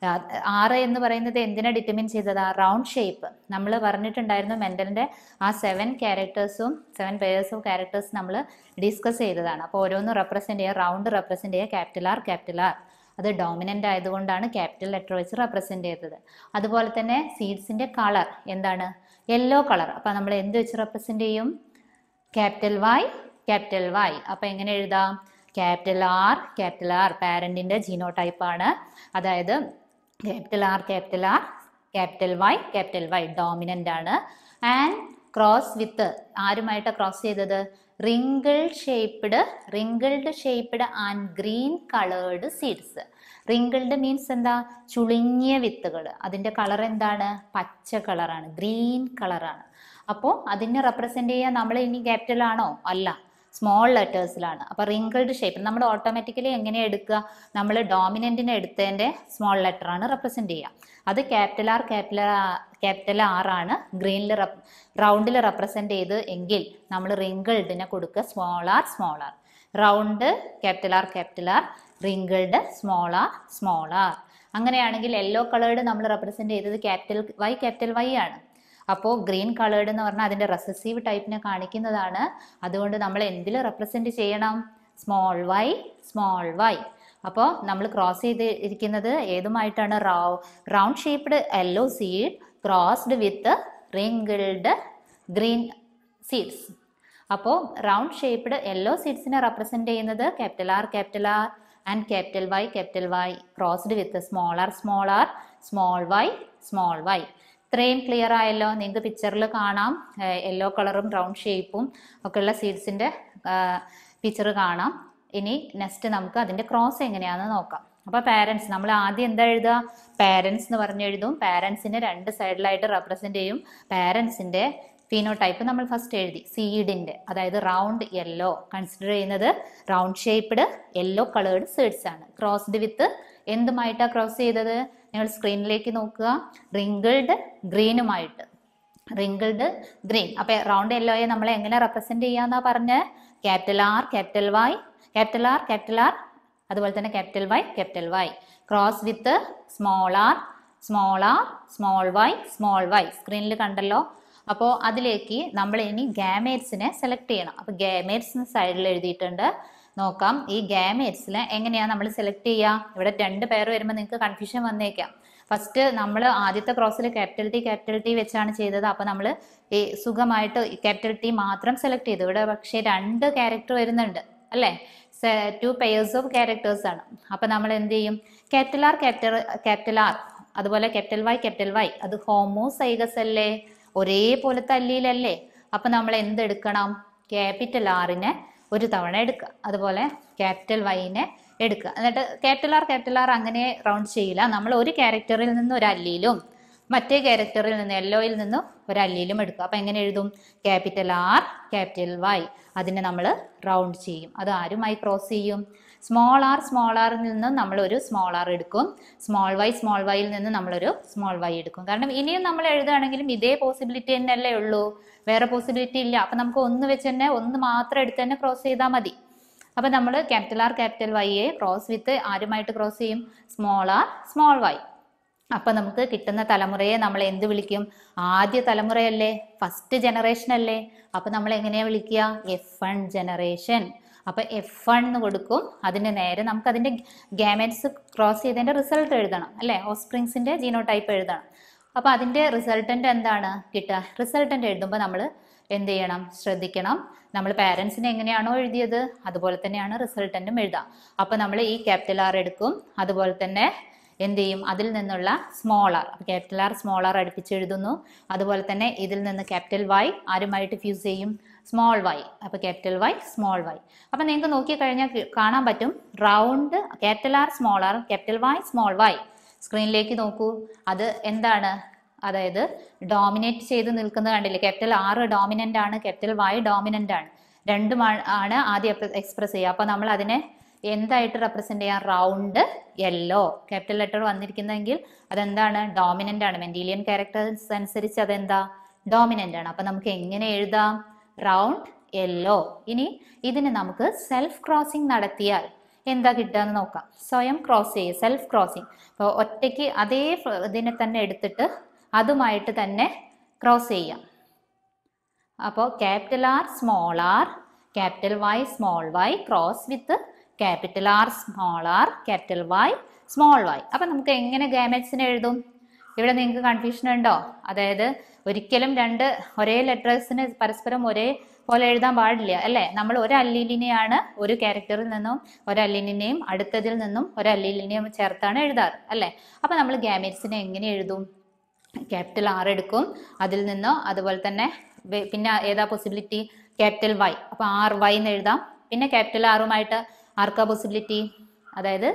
ആറ് എന്ന് പറയുന്നത് എന്തിനാ ഡിറ്റർമിൻ ചെയ്തത് ആ റൗണ്ട് ഷേപ്പ് നമ്മൾ പറഞ്ഞിട്ടുണ്ടായിരുന്നു മെൻ്റലിൻ്റെ ആ സെവൻ ക്യാരക്ടേഴ്സും സെവൻ പേയേഴ്സ് ഓഫ് ക്യാരക്ടേഴ്സ് നമ്മൾ ഡിസ്കസ് ചെയ്തതാണ് അപ്പോൾ ഓരോന്നും റെപ്രസെൻ്റ് ചെയ്യുക റൗണ്ട് റെപ്രസെൻ്റ് ചെയ്യുക ക്യാപിറ്റൽ ആർ ക്യാപിറ്റൽ ആർ അത് ഡോമിനൻ്റ് ആയതുകൊണ്ടാണ് ക്യാപിറ്റൽ ലെറ്റർ വെച്ച് റെപ്രസെൻ്റ് ചെയ്തത് അതുപോലെ തന്നെ സീഡ്സിൻ്റെ കളർ എന്താണ് യെല്ലോ കളർ അപ്പോൾ നമ്മൾ എന്ത് വെച്ച് റെപ്രസെൻ്റ് ചെയ്യും ക്യാപിറ്റൽ വൈ ക്യാപിറ്റൽ വൈ അപ്പോൾ എങ്ങനെ എഴുതാം ക്യാപിറ്റൽ ആർ ക്യാപിറ്റൽ ആർ പാരൻറ്റിൻ്റെ ജീനോ ടൈപ്പാണ് അതായത് capital R capital R capital Y capital Y dominant ആണ് ആൻഡ് ക്രോസ് വിത്ത് ആരുമായിട്ട് ക്രോസ് ചെയ്തത് wrinkle shaped wrinkled shaped and green coloured seeds wrinkled means എന്താ ചുളുങ്ങിയ വിത്തുകൾ അതിൻ്റെ കളർ എന്താണ് പച്ച കളറാണ് ഗ്രീൻ കളറാണ് അപ്പോൾ അതിനെ റെപ്രസെൻ്റ് ചെയ്യാൻ നമ്മൾ ഇനി ക്യാപിറ്റൽ ആണോ അല്ല സ്മോൾ ലെറ്റേഴ്സിലാണ് അപ്പോൾ റിങ്കിൾഡ് ഷേപ്പ് നമ്മൾ ഓട്ടോമാറ്റിക്കലി എങ്ങനെ എടുക്കുക നമ്മൾ ഡോമിനൻറ്റിനെ എടുത്തതിൻ്റെ സ്മോൾ ലെറ്ററാണ് റെപ്രസെൻ്റ് ചെയ്യുക അത് capital R capital capital R ആണ് ഗ്രീനിൽ റൗണ്ടിൽ റെപ്രസെൻ്റ് ചെയ്ത് എങ്കിൽ നമ്മൾ റിങ്കിൾഡിനെ കൊടുക്കുക small R small R round capital R capital R wrinkled small R small R അങ്ങനെയാണെങ്കിൽ യെല്ലോ കളേർഡ് നമ്മൾ റെപ്രസെൻ്റ് ചെയ്തത് ക്യാപിറ്റൽ വൈ ക്യാപിറ്റൽ വൈ ആണ് അപ്പോൾ ഗ്രീൻ കളേർഡ് എന്ന് പറഞ്ഞാൽ അതിൻ്റെ റെസസീവ് ടൈപ്പിനെ കാണിക്കുന്നതാണ് അതുകൊണ്ട് നമ്മൾ എന്തിൽ റെപ്രസെൻറ്റ് ചെയ്യണം സ്മോൾ വൈ സ്മോൾ വൈ അപ്പോൾ നമ്മൾ ക്രോസ് ചെയ്ത് ഇരിക്കുന്നത് ഏതുമായിട്ടാണ് റൗ round shaped yellow seed crossed with wrinkled green seeds അപ്പോൾ റൗണ്ട് ഷേപ്ഡ് യെല്ലോ സീഡ്സിനെ റെപ്രസെൻറ്റ് ചെയ്യുന്നത് capital R capital R and capital Y capital Y crossed with small R small R small Y small Y ഇത്രയും clear ആയല്ലോ നിങ്ങൾക്ക് പിക്ചറിൽ കാണാം yellow കളറും round ഷേപ്പും ഒക്കെയുള്ള സീഡ്സിൻ്റെ പിക്ചർ കാണാം ഇനി നെക്സ്റ്റ് നമുക്ക് അതിൻ്റെ ക്രോസ് എങ്ങനെയാണെന്ന് നോക്കാം അപ്പോൾ പാരൻസ് നമ്മൾ ആദ്യം എന്താ എഴുതുക പാരൻസ് എന്ന് പറഞ്ഞ് എഴുതും പാരൻസിനെ രണ്ട് സൈഡിലായിട്ട് റെപ്രസെൻ്റ് ചെയ്യും പാരൻസിൻ്റെ ഫീനോടൈപ്പ് നമ്മൾ ഫസ്റ്റ് എഴുതി സീഡിൻ്റെ അതായത് റൗണ്ട് യെല്ലോ കൺസിഡർ ചെയ്യുന്നത് round shaped yellow coloured seeds ആണ് ക്രോസ്ഡ് വിത്ത് എന്തുമായിട്ടാണ് ക്രോസ് ചെയ്തത് നിങ്ങൾ സ്ക്രീനിലേക്ക് നോക്കുക റിങ്കിൾഡ് ഗ്രീനുമായിട്ട് റിങ്കിൾഡ് ഗ്രീൻ അപ്പോൾ റൗണ്ട് യെല്ലോയെ നമ്മൾ എങ്ങനെ റെപ്രസെൻ്റ് ചെയ്യാന്നാ പറഞ്ഞ് capital R capital Y capital R capital R അതുപോലെ തന്നെ capital Y capital Y cross with small R small R small Y small Y സ്ക്രീനിൽ കണ്ടല്ലോ അപ്പോൾ അതിലേക്ക് നമ്മൾ ഇനി ഗാമേറ്റ്സിനെ സെലക്ട് ചെയ്യണം അപ്പോൾ ഗാമേറ്റ്സ് സൈഡിൽ എഴുതിയിട്ടുണ്ട് നോക്കാം ഈ ഗാമേറ്റ്സിൽ എങ്ങനെയാണ് നമ്മൾ സെലക്ട് ചെയ്യുക ഇവിടെ രണ്ട് പേർ വരുമ്പോൾ നിങ്ങൾക്ക് കൺഫ്യൂഷൻ വന്നേക്കാം ഫസ്റ്റ് നമ്മൾ ആദ്യത്തെ ക്രോസിൽ ക്യാപിറ്റൽ ടി ക്യാപിറ്റൽ ടി വെച്ചാണ് ചെയ്തത് അപ്പോൾ നമ്മൾ ഈ സുഖമായിട്ട് ക്യാപിറ്റൽ ടി മാത്രം സെലക്ട് ചെയ്തു ഇവിടെ പക്ഷേ രണ്ട് ക്യാരക്ടർ വരുന്നുണ്ട് അല്ലേ ടു പെയേഴ്സ് ഓഫ് ക്യാരക്ടേഴ്സ് ആണ് അപ്പോൾ നമ്മൾ എന്ത് ചെയ്യും capital R capital capital R അതുപോലെ ക്യാപിറ്റൽ വൈ ക്യാപിറ്റൽ വൈ അത് ഹോമോസൈഗസ് അല്ലേ ഒരേപോലത്തെ അല്ലിയിലല്ലേ അപ്പം നമ്മൾ എന്തെടുക്കണം ക്യാപിറ്റൽ ആറിനെ ഒരു തവണ എടുക്കുക അതുപോലെ ക്യാപിറ്റൽ വൈനെ എടുക്കുക എന്നിട്ട് ക്യാപിറ്റൽ ആർ ക്യാപിറ്റൽ ആർ അങ്ങനെ റൗണ്ട് ചെയ്യില്ല നമ്മൾ ഒരു ക്യാരക്ടറിൽ നിന്ന് ഒരു അല്ലിയിലും മറ്റേ ക്യാരക്ടറിൽ നിന്ന് യെല്ലോയിൽ നിന്ന് ഒരു അല്ലിയിലും എടുക്കുക അപ്പം എങ്ങനെ എഴുതും ക്യാപിറ്റൽ ആർ ക്യാപിറ്റൽ വൈ അതിനെ നമ്മൾ റൗണ്ട് ചെയ്യും അത് ആരുമായി ക്രോസ് ചെയ്യും സ്മോൾ ആർ സ്മോൾ ആറിൽ നിന്ന് നമ്മൾ ഒരു സ്മോൾ ആർ എടുക്കും സ്മോൾ വൈ സ്മോൾ വൈയിൽ നിന്ന് നമ്മളൊരു സ്മോൾ വൈ എടുക്കും കാരണം ഇനിയും നമ്മൾ എഴുതുകയാണെങ്കിലും ഇതേ പോസിബിലിറ്റി തന്നെയല്ലേ ഉള്ളൂ വേറെ പോസിബിലിറ്റി ഇല്ല അപ്പം നമുക്ക് ഒന്ന് വെച്ച് തന്നെ ഒന്ന് മാത്രം എടുത്ത് തന്നെ ക്രോസ് ചെയ്താൽ മതി അപ്പം നമ്മൾ ക്യാപിറ്റൽ ആർ ക്യാപിറ്റൽ വൈയെ ക്രോസ് വിത്ത് ആരുമായിട്ട് ക്രോസ് ചെയ്യും സ്മോൾ ആർ സ്മോൾ വൈ അപ്പം നമുക്ക് കിട്ടുന്ന തലമുറയെ നമ്മൾ എന്ത് വിളിക്കും ആദ്യ തലമുറയല്ലേ ഫസ്റ്റ് ജനറേഷൻ അല്ലേ അപ്പം നമ്മൾ എങ്ങനെയാണ് വിളിക്കുക എഫ് വൺ ജനറേഷൻ അപ്പം എഫ് വൺ എന്ന് കൊടുക്കും അതിന് നേരെ നമുക്ക് അതിൻ്റെ ഗാമറ്റ്സ് ക്രോസ് ചെയ്തതിൻ്റെ റിസൾട്ട് എഴുതണം അല്ലേ ഓസ്പ്രിങ്സിൻ്റെ ജീനോടൈപ്പ് എഴുതണം അപ്പോൾ അതിൻ്റെ റിസൾട്ടൻ്റ് എന്താണ് കിട്ടുക റിസൾട്ടൻ്റ് എഴുതുമ്പോൾ നമ്മൾ എന്ത് ചെയ്യണം ശ്രദ്ധിക്കണം നമ്മൾ പാരൻസിന് എങ്ങനെയാണോ എഴുതിയത് അതുപോലെ തന്നെയാണ് റിസൾട്ടൻറ്റും എഴുതുക അപ്പോൾ നമ്മൾ ഈ ക്യാപിറ്റൽ ആർ എടുക്കും അതുപോലെ തന്നെ എന്ത് ചെയ്യും അതിൽ നിന്നുള്ള സ്മോൾ ആർ അപ്പോൾ ക്യാപിറ്റൽ ആർ സ്മോൾ ആർ അടുപ്പിച്ച് എഴുതുന്നു അതുപോലെ തന്നെ ഇതിൽ നിന്ന് ക്യാപിറ്റൽ വൈ ആരുമായിട്ട് ഫ്യൂസ് ചെയ്യും സ്മോൾ വൈ അപ്പോൾ ക്യാപിറ്റൽ വൈ സ്മോൾ വൈ അപ്പോൾ നിങ്ങൾക്ക് നോക്കിക്കഴിഞ്ഞാൽ കി- കാണാൻ പറ്റും round capital R small R capital Y small Y സ്ക്രീനിലേക്ക് നോക്കൂ അത് എന്താണ് അതായത് ഡോമിനേറ്റ് ചെയ്ത് നിൽക്കുന്നത് കണ്ടില്ലേ ക്യാപിറ്റൽ ആറ് ഡോമിനൻ്റ് ആണ് ക്യാപിറ്റൽ വൈ ഡോമിനൻ്റ് ആണ് രണ്ടും ആണ് ആണ് ആദ്യം എക്സ്പ്രസ് ചെയ്യുക അപ്പോൾ നമ്മൾ അതിനെ എന്തായിട്ട് റെപ്രസെൻ്റ് ചെയ്യാം റൗണ്ട് യെല്ലോ ക്യാപിറ്റൽ ലെറ്റർ വന്നിരിക്കുന്നതെങ്കിൽ അതെന്താണ് ഡോമിനൻ്റ് ആണ് മെൻഡീലിയൻ ക്യാരക്ടേഴ്സ് അനുസരിച്ച് അതെന്താ ഡോമിനൻ്റ് ആണ് അപ്പോൾ നമുക്ക് എങ്ങനെ എഴുതാം റൗണ്ട് യെല്ലോ ഇനി ഇതിന് നമുക്ക് സെൽഫ് ക്രോസിംഗ് നടത്തിയാൽ എന്താ കിട്ടുക എന്ന് നോക്കാം സ്വയം ക്രോസ് ചെയ്യുക സെൽഫ് ക്രോസിങ് അപ്പോൾ ഒറ്റയ്ക്ക് അതേ ഫ- ഇതിനെ തന്നെ എടുത്തിട്ട് അതുമായിട്ട് തന്നെ ക്രോസ് ചെയ്യാം അപ്പോൾ capital R small R capital Y small Y cross with capital R small R capital Y small Y അപ്പം നമുക്ക് എങ്ങനെ ഗാമറ്റ്സിനെ എഴുതും ഇവിടെ നിങ്ങൾക്ക് കൺഫ്യൂഷൻ ഉണ്ടോ അതായത് ഒരിക്കലും രണ്ട് ഒരേ ലെറ്റേഴ്സിന് പരസ്പരം ഒരേ പോലെ എഴുതാൻ പാടില്ല അല്ലേ നമ്മൾ ഒരു അല്ലീലിനെയാണ് ഒരു ക്യാരക്ടറിൽ നിന്നും ഒരു അല്ലീലിനെയും അടുത്തതിൽ നിന്നും ഒരു അല്ലീലിനെയും ചേർത്താണ് എഴുതാറ് അല്ലേ അപ്പം നമ്മൾ ഗാമറ്റ്സിനെ എങ്ങനെ എഴുതും ക്യാപിറ്റൽ ആർ എടുക്കും അതിൽ നിന്നോ അതുപോലെ തന്നെ വെ- പിന്നെ ഏതാ പോസിബിലിറ്റി ക്യാപിറ്റൽ വൈ അപ്പോൾ ആർ വൈ എന്ന് എഴുതാം പിന്നെ ക്യാപിറ്റൽ ആറുമായിട്ട് ആർക്കാ പോസിബിലിറ്റി അതായത്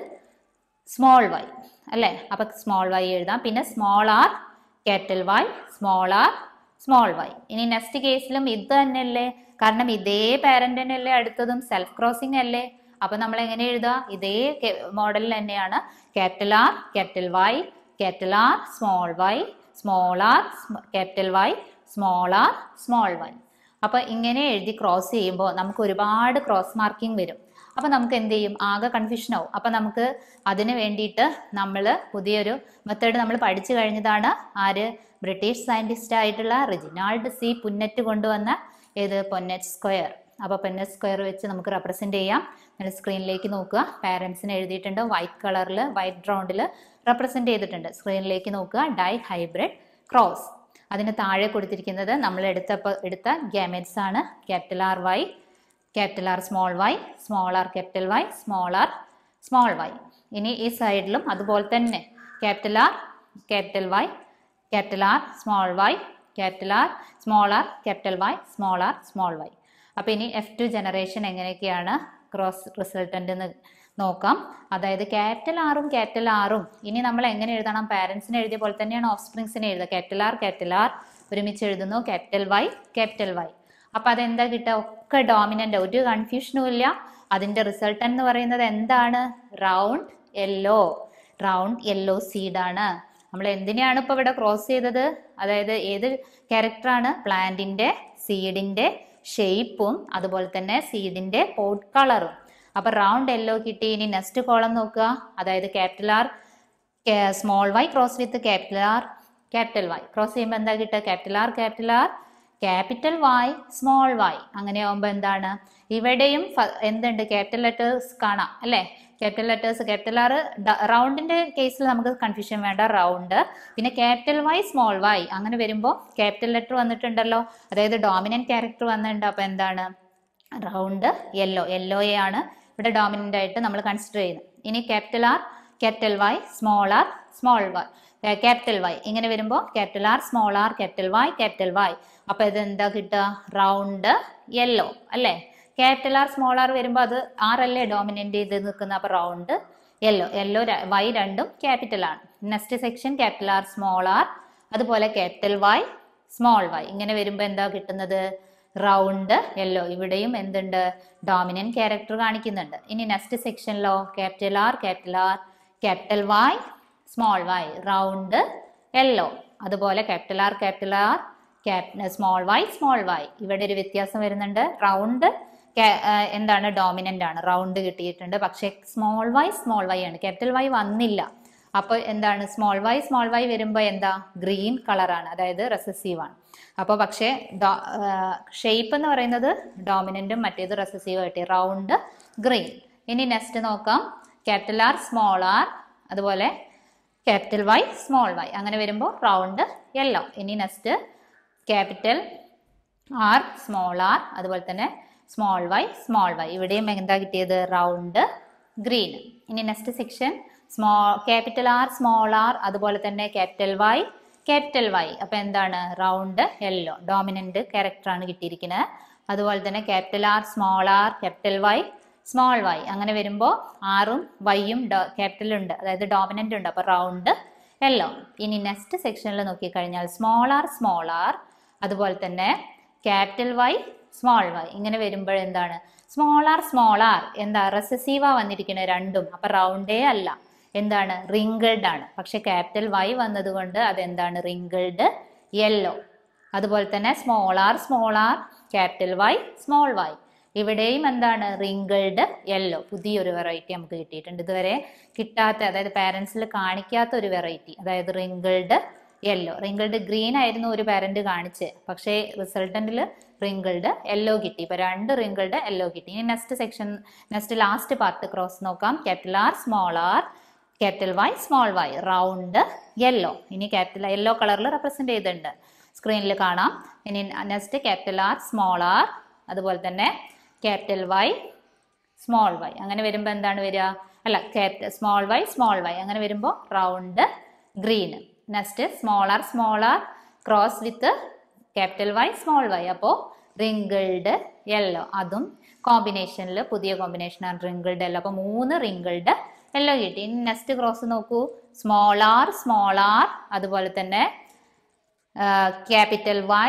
സ്മോൾ വൈ അല്ലേ അപ്പം സ്മോൾ വൈ എഴുതാം പിന്നെ small R capital Y small R small Y ഇനി നെക്സ്റ്റ് കേസിലും ഇത് തന്നെയല്ലേ കാരണം ഇതേ പാരന്റ് തന്നെയല്ലേ അടുത്തതും സെൽഫ് ക്രോസിംഗ് അല്ലേ അപ്പം നമ്മൾ എങ്ങനെ എഴുതുക ഇതേ മോഡലിൽ തന്നെയാണ് capital R capital Y capital R small Y small R capital Y small R small Y അപ്പോൾ ഇങ്ങനെ എഴുതി ക്രോസ് ചെയ്യുമ്പോൾ നമുക്ക് ഒരുപാട് ക്രോസ് മാർക്കിംഗ് വരും അപ്പോൾ നമുക്ക് എന്ത് ചെയ്യും ആകെ കൺഫ്യൂഷൻ ആവും അപ്പോൾ നമുക്ക് അതിന് വേണ്ടിയിട്ട് നമ്മൾ പുതിയൊരു മെത്തേഡ് നമ്മൾ പഠിച്ചു കഴിഞ്ഞതാണ് ആര് ബ്രിട്ടീഷ് സയൻറ്റിസ്റ്റ് ആയിട്ടുള്ള റിജിനാൾഡ് സി പുന്നറ്റ് കൊണ്ടുവന്ന ഏത് പൊന്നറ്റ് സ്ക്വയർ അപ്പോൾ പൊന്നറ്റ് സ്ക്വയർ വെച്ച് നമുക്ക് റെപ്രസെൻറ്റ് ചെയ്യാം നിങ്ങൾ സ്ക്രീനിലേക്ക് നോക്കുക പാരൻസിന് എഴുതിയിട്ടുണ്ട് വൈറ്റ് കളറിൽ വൈറ്റ് റൗണ്ടിൽ റെപ്രസെൻറ്റ് ചെയ്തിട്ടുണ്ട് സ്ക്രീനിലേക്ക് നോക്കുക ഡൈ ഹൈബ്രിഡ് ക്രോസ് അതിന് താഴെ കൊടുത്തിരിക്കുന്നത് നമ്മൾ എടുത്തപ്പോൾ എടുത്ത ഗാമറ്റ്സ് ആണ് capital R Y capital R small Y small R capital Y small R small Y ഇനി ഈ സൈഡിലും അതുപോലെ തന്നെ capital R capital Y capital R small Y capital R small R capital Y small R small Y അപ്പോൾ ഇനി F two generation എങ്ങനെയൊക്കെയാണ് cross resultant എന്ന് നോക്കാം അതായത് ക്യാപിറ്റൽ ആറും ക്യാപിറ്റൽ ആറും ഇനി നമ്മൾ എങ്ങനെ എഴുതണം പാരൻസിന് എഴുതിയ പോലെ തന്നെയാണ് ഓഫ് സ്പ്രിങ്സിന് എഴുതുക ക്യാപിറ്റൽ ആർ ക്യാപിറ്റൽ ആർ ഒരുമിച്ച് എഴുതുന്നു ക്യാപിറ്റൽ വൈ ക്യാപിറ്റൽ വൈ അപ്പം അതെന്താ കിട്ടുക ഒക്കെ ഡോമിനൻ്റ് ഒരു കൺഫ്യൂഷനും ഇല്ല അതിൻ്റെ റിസൾട്ട് എന്ന് പറയുന്നത് എന്താണ് റൗണ്ട് യെല്ലോ റൗണ്ട് യെല്ലോ സീഡാണ് നമ്മൾ എന്തിനെയാണ് ഇപ്പോൾ ഇവിടെ ക്രോസ് ചെയ്തത് അതായത് ഏത് ക്യാരക്ടറാണ് പ്ലാന്റിൻ്റെ സീഡിൻ്റെ ഷേപ്പും അതുപോലെ തന്നെ സീഡിൻ്റെ പോട്ട് കളറും അപ്പോൾ റൗണ്ട് യെല്ലോ കിട്ടി ഇനി നെക്സ്റ്റ് കോളം നോക്കുക അതായത് capital R small Y cross with capital R capital Y cross ചെയ്യുമ്പോൾ എന്താ കിട്ടുക capital R capital R capital Y small Y അങ്ങനെ ആകുമ്പോൾ എന്താണ് ഇവിടെയും ഫ- എന്തുണ്ട് ക്യാപിറ്റൽ ലെറ്റേഴ്സ് കാണാം അല്ലേ ക്യാപിറ്റൽ ലെറ്റേഴ്സ് ക്യാപിറ്റൽ ആർ റൗണ്ടിന്റെ കേസിൽ നമുക്ക് കൺഫ്യൂഷൻ വേണ്ട റൗണ്ട് പിന്നെ ക്യാപിറ്റൽ വൈ സ്മോൾ വൈ അങ്ങനെ വരുമ്പോൾ ക്യാപിറ്റൽ ലെറ്റർ വന്നിട്ടുണ്ടല്ലോ അതായത് ഡോമിനന്റ് ക്യാരക്ടർ വന്നിട്ടുണ്ട് അപ്പോൾ എന്താണ് റൗണ്ട് യെല്ലോ യെല്ലോയാണ് ഇവിടെ ഡോമിനൻ്റ് ആയിട്ട് നമ്മൾ കൺസിഡർ ചെയ്യുന്നത് ഇനി capital R capital Y small R small Y capital Y ഇങ്ങനെ വരുമ്പോൾ capital R small R capital Y capital Y അപ്പോൾ ഇത് എന്താ കിട്ടുക റൗണ്ട് യെല്ലോ അല്ലേ ക്യാപിറ്റൽ ആർ സ്മോൾ ആർ വരുമ്പോൾ അത് ആർ അല്ലേ ഡോമിനൻ്റ് ചെയ്ത് നിൽക്കുന്ന അപ്പോൾ റൗണ്ട് യെല്ലോ യെല്ലോ വൈ രണ്ടും ക്യാപിറ്റൽ ആണ് next section capital R small R അതുപോലെ ക്യാപിറ്റൽ വൈ സ്മോൾ വൈ ഇങ്ങനെ വരുമ്പോൾ എന്താ കിട്ടുന്നത് റൗണ്ട് യെല്ലോ ഇവിടെയും എന്തുണ്ട് ഡോമിനന്റ് ക്യാരക്ടർ കാണിക്കുന്നുണ്ട് ഇനി നെക്സ്റ്റ് സെക്ഷനിലോ capital R capital R capital Y small Y round yellow അതുപോലെ capital R capital R small Y small Y ഇവിടെ ഒരു വ്യത്യാസം വരുന്നുണ്ട് റൗണ്ട് എന്താണ് ഡോമിനന്റ് ആണ് റൗണ്ട് കിട്ടിയിട്ടുണ്ട് പക്ഷേ സ്മോൾ വൈ സ്മോൾ വൈ ആണ് ക്യാപിറ്റൽ വൈ വന്നില്ല അപ്പോൾ എന്താണ് സ്മോൾ വൈ സ്മോൾ വൈ വരുമ്പോൾ എന്താ ഗ്രീൻ കളറാണ് അതായത് റെസസീവ് ആണ് അപ്പോൾ പക്ഷേ ഷേപ്പ് എന്ന് പറയുന്നത് ഡോമിനൻറ്റും മറ്റേത് റെസസീവ് ആയിട്ട് റൗണ്ട് ഗ്രീൻ ഇനി നെക്സ്റ്റ് നോക്കാം ക്യാപിറ്റൽ ആർ സ്മോൾ ആർ അതുപോലെ ക്യാപിറ്റൽ വൈ സ്മോൾ വൈ അങ്ങനെ വരുമ്പോൾ റൗണ്ട് യെല്ലോ ഇനി next capital R small R അതുപോലെ തന്നെ സ്മോൾ വൈ സ്മോൾ വൈ ഇവിടെയും എന്താ കിട്ടിയത് റൗണ്ട് ഗ്രീൻ ഇനി next section small capital R small R അതുപോലെ തന്നെ ക്യാപിറ്റൽ വൈ ക്യാപിറ്റൽ വൈ അപ്പോൾ എന്താണ് റൗണ്ട് യെല്ലോ ഡോമിനൻ്റ് ക്യാരക്ടറാണ് കിട്ടിയിരിക്കുന്നത് അതുപോലെ തന്നെ capital R small R capital Y small Y അങ്ങനെ വരുമ്പോൾ ആറും വൈയും ക്യാപിറ്റലും ഉണ്ട് അതായത് ഡോമിനൻ്റ് ഉണ്ട് അപ്പോൾ റൗണ്ട് യെല്ലോ ഇനി നെക്സ്റ്റ് സെക്ഷനിൽ നോക്കിക്കഴിഞ്ഞാൽ സ്മോൾ ആർ സ്മോൾ ആർ അതുപോലെ തന്നെ ക്യാപിറ്റൽ വൈ സ്മോൾ വൈ ഇങ്ങനെ വരുമ്പോൾ എന്താണ് സ്മോൾ ആർ സ്മോൾ ആർ എന്താ റെസസീവാ വന്നിരിക്കുന്നത് രണ്ടും അപ്പം റൗണ്ടേ അല്ല എന്താണ് റിങ്കിൾഡ് ആണ് പക്ഷെ ക്യാപിറ്റൽ വൈ വന്നതുകൊണ്ട് അതെന്താണ് റിങ്കിൾഡ് യെല്ലോ അതുപോലെ തന്നെ small R small R capital Y small Y ഇവിടെയും എന്താണ് റിങ്കിൾഡ് യെല്ലോ പുതിയൊരു വെറൈറ്റി നമുക്ക് കിട്ടിയിട്ടുണ്ട് ഇതുവരെ കിട്ടാത്ത അതായത് പാരൻസിൽ കാണിക്കാത്ത ഒരു വെറൈറ്റി അതായത് റിങ്കിൾഡ് യെല്ലോ റിങ്കിൾഡ് ഗ്രീൻ ആയിരുന്നു ഒരു പാരന്റ് കാണിച്ച് പക്ഷേ റിസൾട്ടന്റിൽ റിങ്കിൾഡ് യെല്ലോ കിട്ടി ഇപ്പൊ രണ്ട് റിങ്കിൾഡ് യെല്ലോ കിട്ടി ഇനി next section next last part cross നോക്കാം capital R small R capital Y small Y round yellow ഇനി ക്യാപിറ്റൽ യെല്ലോ കളറിൽ റെപ്രസെന്റ് ചെയ്തിട്ടുണ്ട് സ്ക്രീനിൽ കാണാം ഇനി next capital R small R അതുപോലെ തന്നെ ക്യാപിറ്റൽ വൈ സ്മോൾ വൈ അങ്ങനെ വരുമ്പോൾ എന്താണ് വരിക അല്ല capital small Y small Y അങ്ങനെ വരുമ്പോൾ round green next small R small R cross with capital Y small Y അപ്പോൾ റിങ്കിൾഡ് യെല്ലോ അതും കോമ്പിനേഷനിൽ പുതിയ കോമ്പിനേഷനാണ് റിങ്കിൾഡ് യെല്ലോ അപ്പോൾ മൂന്ന് റിങ്കിൾഡ് യെല്ലോ കിട്ടി ഇനി നെക്സ്റ്റ് ക്രോസ് നോക്കൂ സ്മോൾ ആർ സ്മോൾ ആർ അതുപോലെ തന്നെ capital Y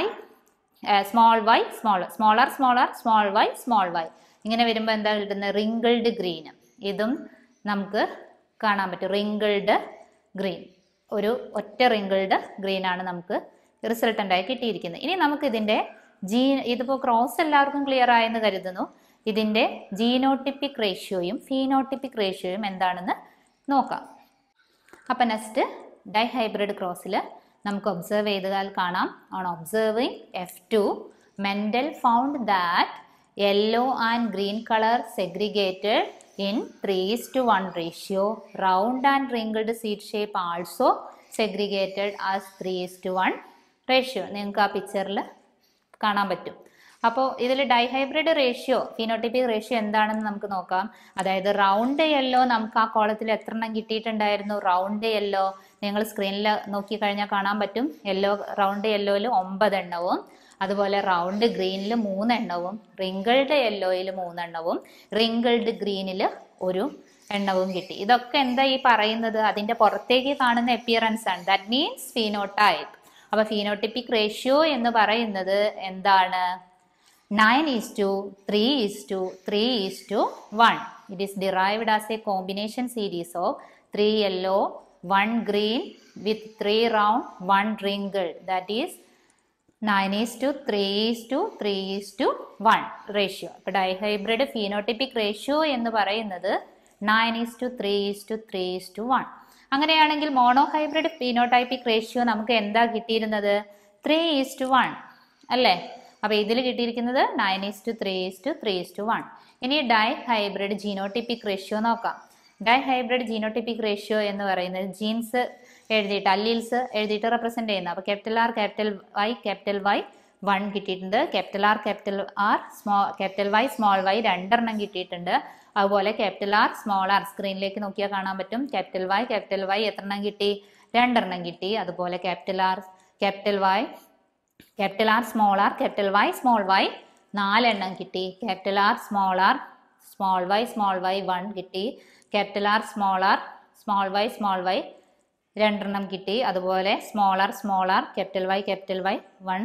small Y small small R small R small Y small Y ഇങ്ങനെ വരുമ്പോൾ എന്താ കിട്ടുന്നത് റിങ്കിൾഡ് ഗ്രീൻ ഇതും നമുക്ക് കാണാൻ പറ്റും റിങ്കിൾഡ് ഗ്രീൻ ഒരു ഒറ്റ റിങ്കിൾഡ് ഗ്രീൻ ആണ് നമുക്ക് റിസൾട്ടൻ്റായി കിട്ടിയിരിക്കുന്നത് ഇനി നമുക്ക് ഇതിൻ്റെ ജീ ഇതിപ്പോൾ ക്രോസ് എല്ലാവർക്കും ക്ലിയർ ആയെന്ന് കരുതുന്നു ഇതിൻ്റെ ജീനോട്ടിപ്പിക് റേഷ്യോയും ഫീനോട്ടിപ്പിക് റേഷ്യോയും എന്താണെന്ന് നോക്കാം അപ്പം നെക്സ്റ്റ് ഡൈഹൈബ്രിഡ് ക്രോസിൽ നമുക്ക് ഒബ്സർവ് ചെയ്താൽ കാണാം on observing F two Mendel found that yellow and green colour segregated in three is to one ratio round and wrinkled seed shape also segregated as three is to one ratio നിങ്ങൾക്ക് ആ പിക്ചറിൽ കാണാൻ പറ്റും അപ്പോൾ ഇതിൽ dihybrid ratio phenotypic ratio എന്താണെന്ന് നമുക്ക് നോക്കാം അതായത് റൗണ്ട് യെല്ലോ നമുക്ക് ആ കോളത്തിൽ എത്ര എണ്ണം കിട്ടിയിട്ടുണ്ടായിരുന്നു റൗണ്ട് യെല്ലോ നിങ്ങൾ സ്ക്രീനിൽ നോക്കിക്കഴിഞ്ഞാൽ കാണാൻ പറ്റും യെല്ലോ റൗണ്ട് യെല്ലോയിൽ ഒമ്പതെണ്ണവും അതുപോലെ റൗണ്ട് ഗ്രീനിൽ മൂന്നെണ്ണവും റിങ്കിൾഡ് യെല്ലോയിൽ മൂന്നെണ്ണവും റിങ്കിൾഡ് ഗ്രീനിൽ ഒരു എണ്ണവും കിട്ടി ഇതൊക്കെ എന്താ ഈ പറയുന്നത് അതിൻ്റെ പുറത്തേക്ക് കാണുന്ന എപ്പിയറൻസ് ആണ് ദാറ്റ് മീൻസ് ഫീനോടൈപ്പ് അപ്പോൾ ഫീനോട്ടിപ്പിക് റേഷ്യോ എന്ന് പറയുന്നത് എന്താണ് nine is to three is to three is to one it is derived as a combination series of three yellow one green with three round one wrinkle that is nine is to three is to three is to one ratio അപ്പോൾ dihybrid phenotypic ratio എന്ന് പറയുന്നത് nine is to three is to three is to one അങ്ങനെയാണെങ്കിൽ monohybrid phenotypic ratio നമുക്ക് എന്താ കിട്ടിയിരുന്നത് three is to one അല്ലേ അപ്പോൾ ഇതിൽ കിട്ടിയിരിക്കുന്നത് nine is to three is to three is to one ഇനി ഡൈ ഹൈബ്രിഡ് ജീനോട്ടിപ്പിക് റേഷ്യോ നോക്കാം ഡൈ ഹൈബ്രിഡ് ജീനോട്ടിപ്പിക് റേഷ്യോ എന്ന് പറയുന്നത് ജീൻസ് എഴുതിയിട്ട് അല്ലീൽസ് എഴുതിയിട്ട് റെപ്രസെൻ്റ് ചെയ്യുന്നത് അപ്പോൾ capital R capital Y capital Y one കിട്ടിയിട്ടുണ്ട് capital R capital R small capital Y small Y രണ്ടെണ്ണം കിട്ടിയിട്ടുണ്ട് അതുപോലെ ക്യാപിറ്റൽ ആർ സ്മോൾ ആർ സ്ക്രീനിലേക്ക് നോക്കിയാൽ കാണാൻ പറ്റും ക്യാപിറ്റൽ വൈ ക്യാപിറ്റൽ വൈ എത്രണ്ണം കിട്ടി രണ്ടെണ്ണം കിട്ടി അതുപോലെ capital R capital Y capital R small R capital Y small Y നാലെണ്ണം കിട്ടി capital R small R small Y small Y one കിട്ടി capital R small R small Y small Y രണ്ടെണ്ണം കിട്ടി അതുപോലെ small R small R capital Y capital Y one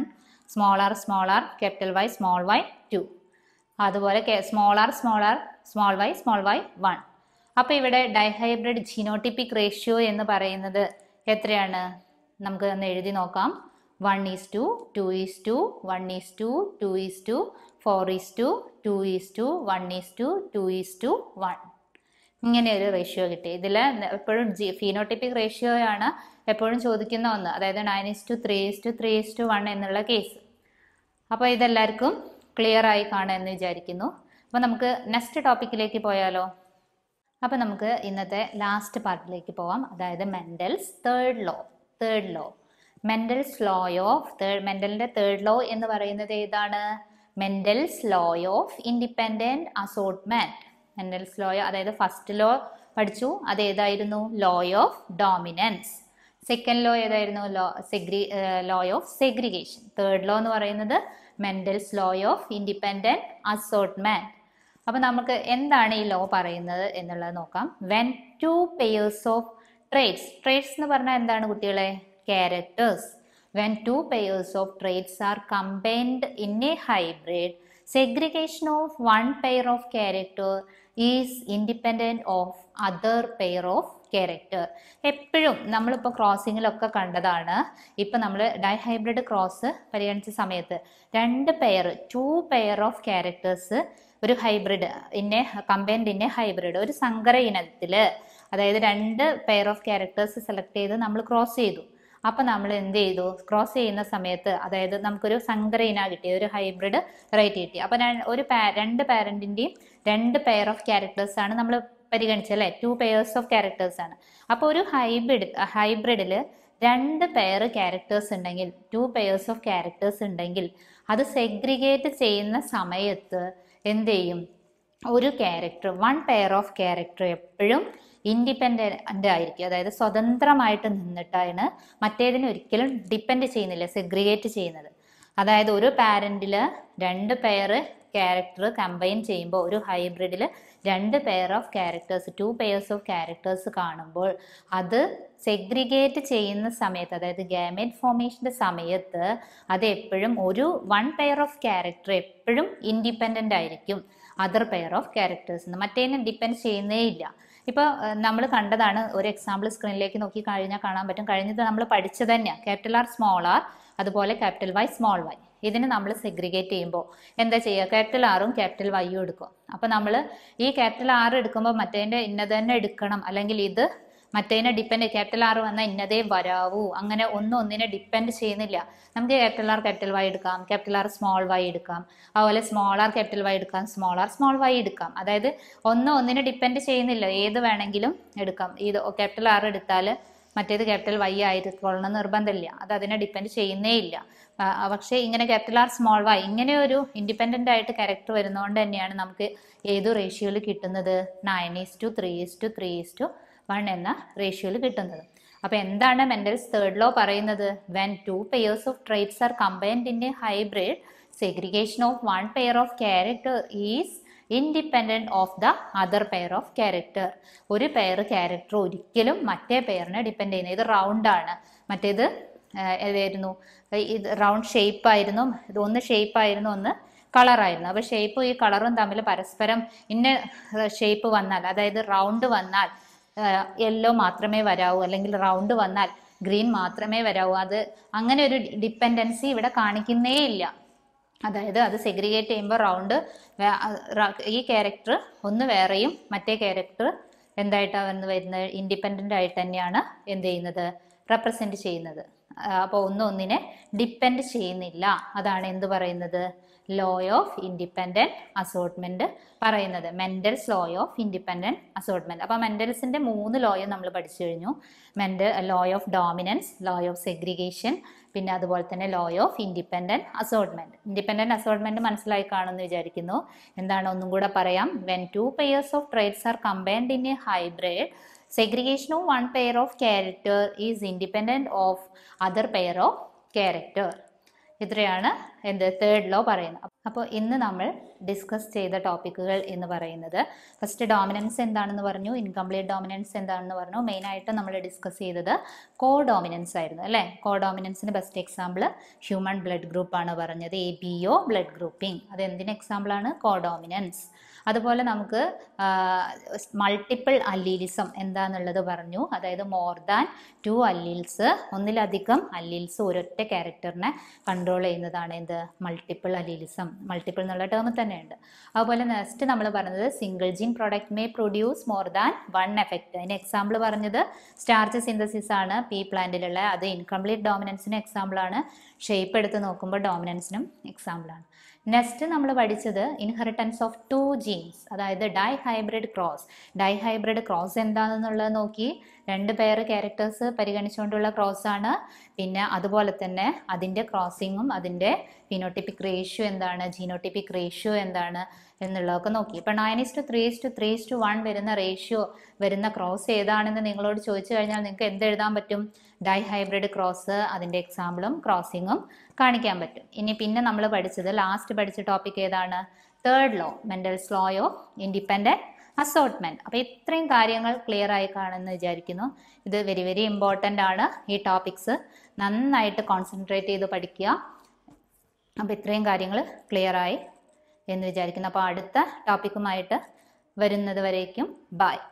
small R small R capital Y small Y two അതുപോലെ small R small R small Y small Y one അപ്പോൾ ഇവിടെ dihybrid ജിനോട്ടിപ്പിക് ratio എന്ന് പറയുന്നത് എത്രയാണ് നമുക്ക് ഒന്ന് എഴുതി നോക്കാം one is to two is to one is to two is to four is to two is to one is to two is to one ഇങ്ങനെ ഒരു റേഷ്യോ കിട്ടി ഇതിൽ എപ്പോഴും ജി ഫീനോട്ടിപ്പിക് റേഷ്യോ ആണ് എപ്പോഴും ചോദിക്കുന്ന ഒന്ന് അതായത് nine is to three is to three is to one എന്നുള്ള കേസ് അപ്പോൾ ഇതെല്ലാവർക്കും ക്ലിയർ ആയി കാണുമെന്ന് വിചാരിക്കുന്നു അപ്പോൾ നമുക്ക് നെക്സ്റ്റ് ടോപ്പിക്കിലേക്ക് പോയാലോ അപ്പോൾ നമുക്ക് ഇന്നത്തെ ലാസ്റ്റ് പാർട്ടിലേക്ക് പോവാം അതായത് Mendel's third law third law Mendel's law of third മെൻഡലിൻ്റെ തേർഡ് ലോ എന്ന് പറയുന്നത് ഏതാണ് Mendel's law of independent assortment Mendel's law അതായത് ഫസ്റ്റ് ലോ പഠിച്ചു അത് ഏതായിരുന്നു law of dominance second law ഏതായിരുന്നു law segregation law of segregation third law എന്ന് പറയുന്നത് Mendel's law of independent assortment അപ്പോൾ നമുക്ക് എന്താണ് ഈ ലോ പറയുന്നത് എന്നുള്ളത് നോക്കാം when two pairs of traits traits എന്ന് പറഞ്ഞാൽ എന്താണ് കുട്ടികളെ characters when two pairs of traits are combined in a hybrid segregation of one pair of character is independent of other pair of character എപ്പോഴും നമ്മളിപ്പോൾ ക്രോസിങ്ങിലൊക്കെ കണ്ടതാണ് ഇപ്പം നമ്മൾ ഡൈഹൈബ്രിഡ് ക്രോസ് പരിഗണിച്ച സമയത്ത് രണ്ട് pair two pair of characters ഒരു hybrid ഇന്നെ കമ്പൈൻഡ് ഇന്നെ ഹൈബ്രിഡ് ഒരു സങ്കര ഇനത്തിൽ അതായത് രണ്ട് പെയർ ഓഫ് ക്യാരക്ടേഴ്സ് സെലക്ട് ചെയ്ത് നമ്മൾ ക്രോസ് ചെയ്തു അപ്പം നമ്മൾ എന്ത് ചെയ്തു ക്രോസ് ചെയ്യുന്ന സമയത്ത് അതായത് നമുക്കൊരു സങ്കര ഇന കിട്ടി ഒരു ഹൈബ്രിഡ് റേറ്റ് കിട്ടി അപ്പം ഒരു പാ- രണ്ട് പാരൻറ്റിൻ്റെയും രണ്ട് പെയർ ഓഫ് ക്യാരക്ടേഴ്സ് ആണ് നമ്മൾ പരിഗണിച്ചത് അല്ലേ ടു പെയേഴ്സ് ഓഫ് ക്യാരക്ടേഴ്സ് ആണ് അപ്പോൾ ഒരു ഹൈബ്രിഡ് ഹൈബ്രിഡിൽ രണ്ട് പെയർ ക്യാരക്ടേഴ്സ് ഉണ്ടെങ്കിൽ ടു പെയേഴ്സ് ഓഫ് ക്യാരക്ടേഴ്സ് ഉണ്ടെങ്കിൽ അത് സെഗ്രിഗേറ്റ് ചെയ്യുന്ന സമയത്ത് എന്ത് ചെയ്യും ഒരു character one pair of character എപ്പോഴും ഇൻഡിപെൻഡൻ്റ് ആയിരിക്കും അതായത് സ്വതന്ത്രമായിട്ട് നിന്നിട്ടാണ് മറ്റേതിനെ ഒരിക്കലും ഡിപ്പെൻഡ് ചെയ്യുന്നില്ല സെഗ്രിഗേറ്റ് ചെയ്യുന്നത് അതായത് ഒരു പാരൻറ്റിൽ രണ്ട് പെയർ ക്യാരക്ടർ കമ്പൈൻ ചെയ്യുമ്പോൾ ഒരു ഹൈബ്രിഡിൽ രണ്ട് pair of characters two pairs of characters കാണുമ്പോൾ അത് സെഗ്രിഗേറ്റ് ചെയ്യുന്ന സമയത്ത് അതായത് ഗാമേറ്റ് ഫോർമേഷൻ്റെ സമയത്ത് അത് എപ്പോഴും ഒരു വൺ പെയർ ഓഫ് ക്യാരക്ടർ എപ്പോഴും ഇൻഡിപെൻഡൻ്റ് ആയിരിക്കും അതർ പെയർ ഓഫ് ക്യാരക്ടേഴ്സ് മറ്റേതിനെ ഡിപ്പെൻഡ് ചെയ്യുന്നേ ഇല്ല ഇപ്പോൾ നമ്മൾ കണ്ടതാണ് ഒരു എക്സാമ്പിൾ സ്ക്രീനിലേക്ക് നോക്കി കഴിഞ്ഞാൽ കാണാൻ പറ്റും കഴിഞ്ഞത് നമ്മൾ പഠിച്ചത് തന്നെയാണ് ക്യാപിറ്റൽ ആർ സ്മോൾ ആർ അതുപോലെ ക്യാപിറ്റൽ വൈ സ്മോൾ വൈ ഇതിന് നമ്മൾ സെഗ്രിഗേറ്റ് ചെയ്യുമ്പോൾ എന്താ ചെയ്യുക ക്യാപിറ്റൽ ആറും ക്യാപിറ്റൽ വൈയും എടുക്കും അപ്പോൾ നമ്മൾ ഈ ക്യാപിറ്റൽ ആർ എടുക്കുമ്പോൾ മറ്റേതിൻ്റെ ഇന്നത് തന്നെ എടുക്കണം അല്ലെങ്കിൽ ഇത് മറ്റേതിനെ ഡിപ്പെൻഡ് ക്യാപിറ്റൽ ആർ വന്നാൽ ഇന്നതേ വരാവൂ അങ്ങനെ ഒന്നും ഒന്നിനെ ഡിപ്പെൻഡ് ചെയ്യുന്നില്ല നമുക്ക് ക്യാപിറ്റൽ ആർ ക്യാപിറ്റൽ വൈ എടുക്കാം ക്യാപിറ്റൽ ആർ സ്മോൾ വൈ എടുക്കാം അതുപോലെ സ്മോൾ ആർ ക്യാപിറ്റൽ വൈ എടുക്കാം സ്മോൾ ആർ സ്മോൾ വൈ എടുക്കാം അതായത് ഒന്നും ഒന്നിനെ ഡിപ്പെൻഡ് ചെയ്യുന്നില്ല ഏത് വേണമെങ്കിലും എടുക്കാം ഇത് ക്യാപിറ്റൽ ആർ എടുത്താൽ മറ്റേത് ക്യാപിറ്റൽ വൈ ആയിരിക്കണം നിർബന്ധമില്ല അത് അതിനെ ഡിപ്പെൻഡ് ചെയ്യുന്നേ ഇല്ല ആ, ആ, പക്ഷേ ഇങ്ങനെ ക്യാപിറ്റൽ ആർ സ്മോൾ വൈ ഇങ്ങനെ ഒരു ഇൻഡിപെൻഡൻ്റ് ആയിട്ട് ക്യാരക്ടർ വരുന്നതുകൊണ്ട് തന്നെയാണ് നമുക്ക് ഏത് റേഷ്യോയിൽ കിട്ടുന്നത് nine is to three is to three is to one എന്ന റേഷ്യോയിൽ കിട്ടുന്നത് അപ്പോൾ എന്താണ് മെൻഡൽസ് തേർഡ് ലോ പറയുന്നത് when two pairs of traits are combined in a hybrid segregation of one pair of character is independent of the other pair of character ഒരു pair character ഒരിക്കലും മറ്റേ പെയറിനെ depend ചെയ്യുന്നത് ഇത് റൗണ്ട് ആണ് മറ്റേത് ആ, ഏതായിരുന്നു ഇത് റൗണ്ട് ഷേപ്പ് ആയിരുന്നു ഇത് ഒന്ന് ഷേപ്പ് ആയിരുന്നു ഒന്ന് കളറായിരുന്നു അപ്പോൾ ഷേപ്പും ഈ കളറും തമ്മിൽ പരസ്പരം ഇന്ന ഷേപ്പ് വന്നാൽ അതായത് റൗണ്ട് വന്നാൽ യെല്ലോ മാത്രമേ വരാവൂ അല്ലെങ്കിൽ റൗണ്ട് വന്നാൽ ഗ്രീൻ മാത്രമേ വരാവൂ അത് അങ്ങനെ ഒരു ഡിപ്പെൻഡൻസി ഇവിടെ കാണിക്കുന്നേ ഇല്ല അതായത് അത് സെഗ്രിഗേറ്റ് ചെയ്യുമ്പോൾ റൗണ്ട് ഈ ക്യാരക്ടർ ഒന്ന് വേറെയും മറ്റേ ക്യാരക്ടർ എന്തായിട്ടാണ് വന്ന് വരുന്നത് ഇൻഡിപെൻഡൻ്റ് ആയിട്ട് തന്നെയാണ് എന്ത് ചെയ്യുന്നത് റെപ്രസെൻറ്റ് ചെയ്യുന്നത് അപ്പോൾ ഒന്നും ഒന്നിനെ ഡിപ്പെൻഡ് ചെയ്യുന്നില്ല അതാണ് എന്ത് പറയുന്നത് ലോ ഓഫ് ഇൻഡിപെൻഡൻറ്റ് അസോട്ട്മെൻറ്റ് പറയുന്നത് Mendel's law of independent assortment അപ്പോൾ മെൻഡൽസിൻ്റെ മൂന്ന് ലോയും നമ്മൾ പഠിച്ചു കഴിഞ്ഞു Mendel law of dominance law of segregation പിന്നെ അതുപോലെ തന്നെ law of independent assortment independent assortment മനസ്സിലായി കാണുമെന്ന് വിചാരിക്കുന്നു എന്താണ് ഒന്നും കൂടെ പറയാം when two pairs of traits are combined in a hybrid segregation of one pair of character is independent of other pair of character ഇത്രയാണ് എന്ത് തേർഡ് ലോ പറയുന്നത് അപ്പോൾ ഇന്ന് നമ്മൾ ഡിസ്കസ് ചെയ്ത ടോപ്പിക്കുകൾ എന്ന് പറയുന്നത് ഫസ്റ്റ് ഡോമിനൻസ് എന്താണെന്ന് പറഞ്ഞു ഇൻകംപ്ലീറ്റ് ഡോമിനൻസ് എന്താണെന്ന് പറഞ്ഞു മെയിനായിട്ട് നമ്മൾ ഡിസ്കസ് ചെയ്തത് കോ ഡോമിനൻസ് ആയിരുന്നു അല്ലേ കോ ഡോമിനൻസിന് ബെസ്റ്റ് എക്സാമ്പിൾ ഹ്യൂമൻ ബ്ലഡ് ഗ്രൂപ്പാണ് പറഞ്ഞത് A B O blood grouping അത് എന്തിന് എക്സാമ്പിളാണ് കോ ഡോമിനൻസ് അതുപോലെ നമുക്ക് മൾട്ടിപ്പിൾ അല്ലീലിസം എന്താന്നുള്ളത് പറഞ്ഞു അതായത് മോർ ദാൻ ടു അല്ലീൽസ് ഒന്നിലധികം അല്ലീൽസ് ഒരൊറ്റ ക്യാരക്ടറിനെ കൺട്രോൾ ചെയ്യുന്നതാണ് എന്ത് മൾട്ടിപ്പിൾ അല്ലീലിസം മൾട്ടിപ്പിൾ എന്നുള്ള ടേം തന്നെയുണ്ട് അതുപോലെ നെക്സ്റ്റ് നമ്മൾ പറഞ്ഞത് single gene product may produce more than one effect അതിന് എക്സാമ്പിൾ പറഞ്ഞത് സ്റ്റാർച്ച് സിന്തസിസ് ആണ് പീ പ്ലാന്റിലുള്ള അത് ഇൻകംപ്ലീറ്റ് ഡോമിനൻസിന് എക്സാമ്പിളാണ് ഷേപ്പ് എടുത്ത് നോക്കുമ്പോൾ ഡോമിനൻസിനും എക്സാമ്പിളാണ് നെക്സ്റ്റ് നമ്മൾ പഠിച്ചത് ഇൻഹെറിറ്റൻസ് ഓഫ് ടു ജീൻസ് അതായത് dihybrid cross dihybrid cross എന്താണെന്നുള്ളത് നോക്കി രണ്ട് പെയർ ക്യാരക്ടേഴ്സ് പരിഗണിച്ചുകൊണ്ടുള്ള ക്രോസ് ആണ് പിന്നെ അതുപോലെ തന്നെ അതിൻ്റെ ക്രോസിങ്ങും അതിൻ്റെ ഫിനോട്ടിപ്പിക് റേഷ്യോ എന്താണ് ജീനോട്ടിപ്പിക് റേഷ്യോ എന്താണ് എന്നുള്ളതൊക്കെ നോക്കി ഇപ്പം nine is to three is to three is to one വരുന്ന റേഷ്യോ വരുന്ന ക്രോസ് ഏതാണെന്ന് നിങ്ങളോട് ചോദിച്ചു കഴിഞ്ഞാൽ നിങ്ങൾക്ക് എന്ത് എഴുതാൻ പറ്റും ഡൈ ഹൈബ്രിഡ് ക്രോസ് അതിൻ്റെ എക്സാമ്പിളും ക്രോസിങ്ങും കാണിക്കാൻ പറ്റും ഇനി പിന്നെ നമ്മൾ പഠിച്ചത് ലാസ്റ്റ് പഠിച്ച ടോപ്പിക് ഏതാണ് third law Mendel's law of independent assortment അപ്പോൾ ഇത്രയും കാര്യങ്ങൾ ക്ലിയർ ആയി കാണുമെന്ന് വിചാരിക്കുന്നു ഇത് വെരി വെരി ഇമ്പോർട്ടൻ്റ് ആണ് ഈ ടോപ്പിക്സ് നന്നായിട്ട് കോൺസെൻട്രേറ്റ് ചെയ്ത് പഠിക്കുക അപ്പോൾ ഇത്രയും കാര്യങ്ങൾ ക്ലിയർ ആയി എന്ന് വിചാരിക്കുന്നു അപ്പോൾ അടുത്ത ടോപ്പിക്കുമായിട്ട് വരുന്നത് വരേക്കും ബായ്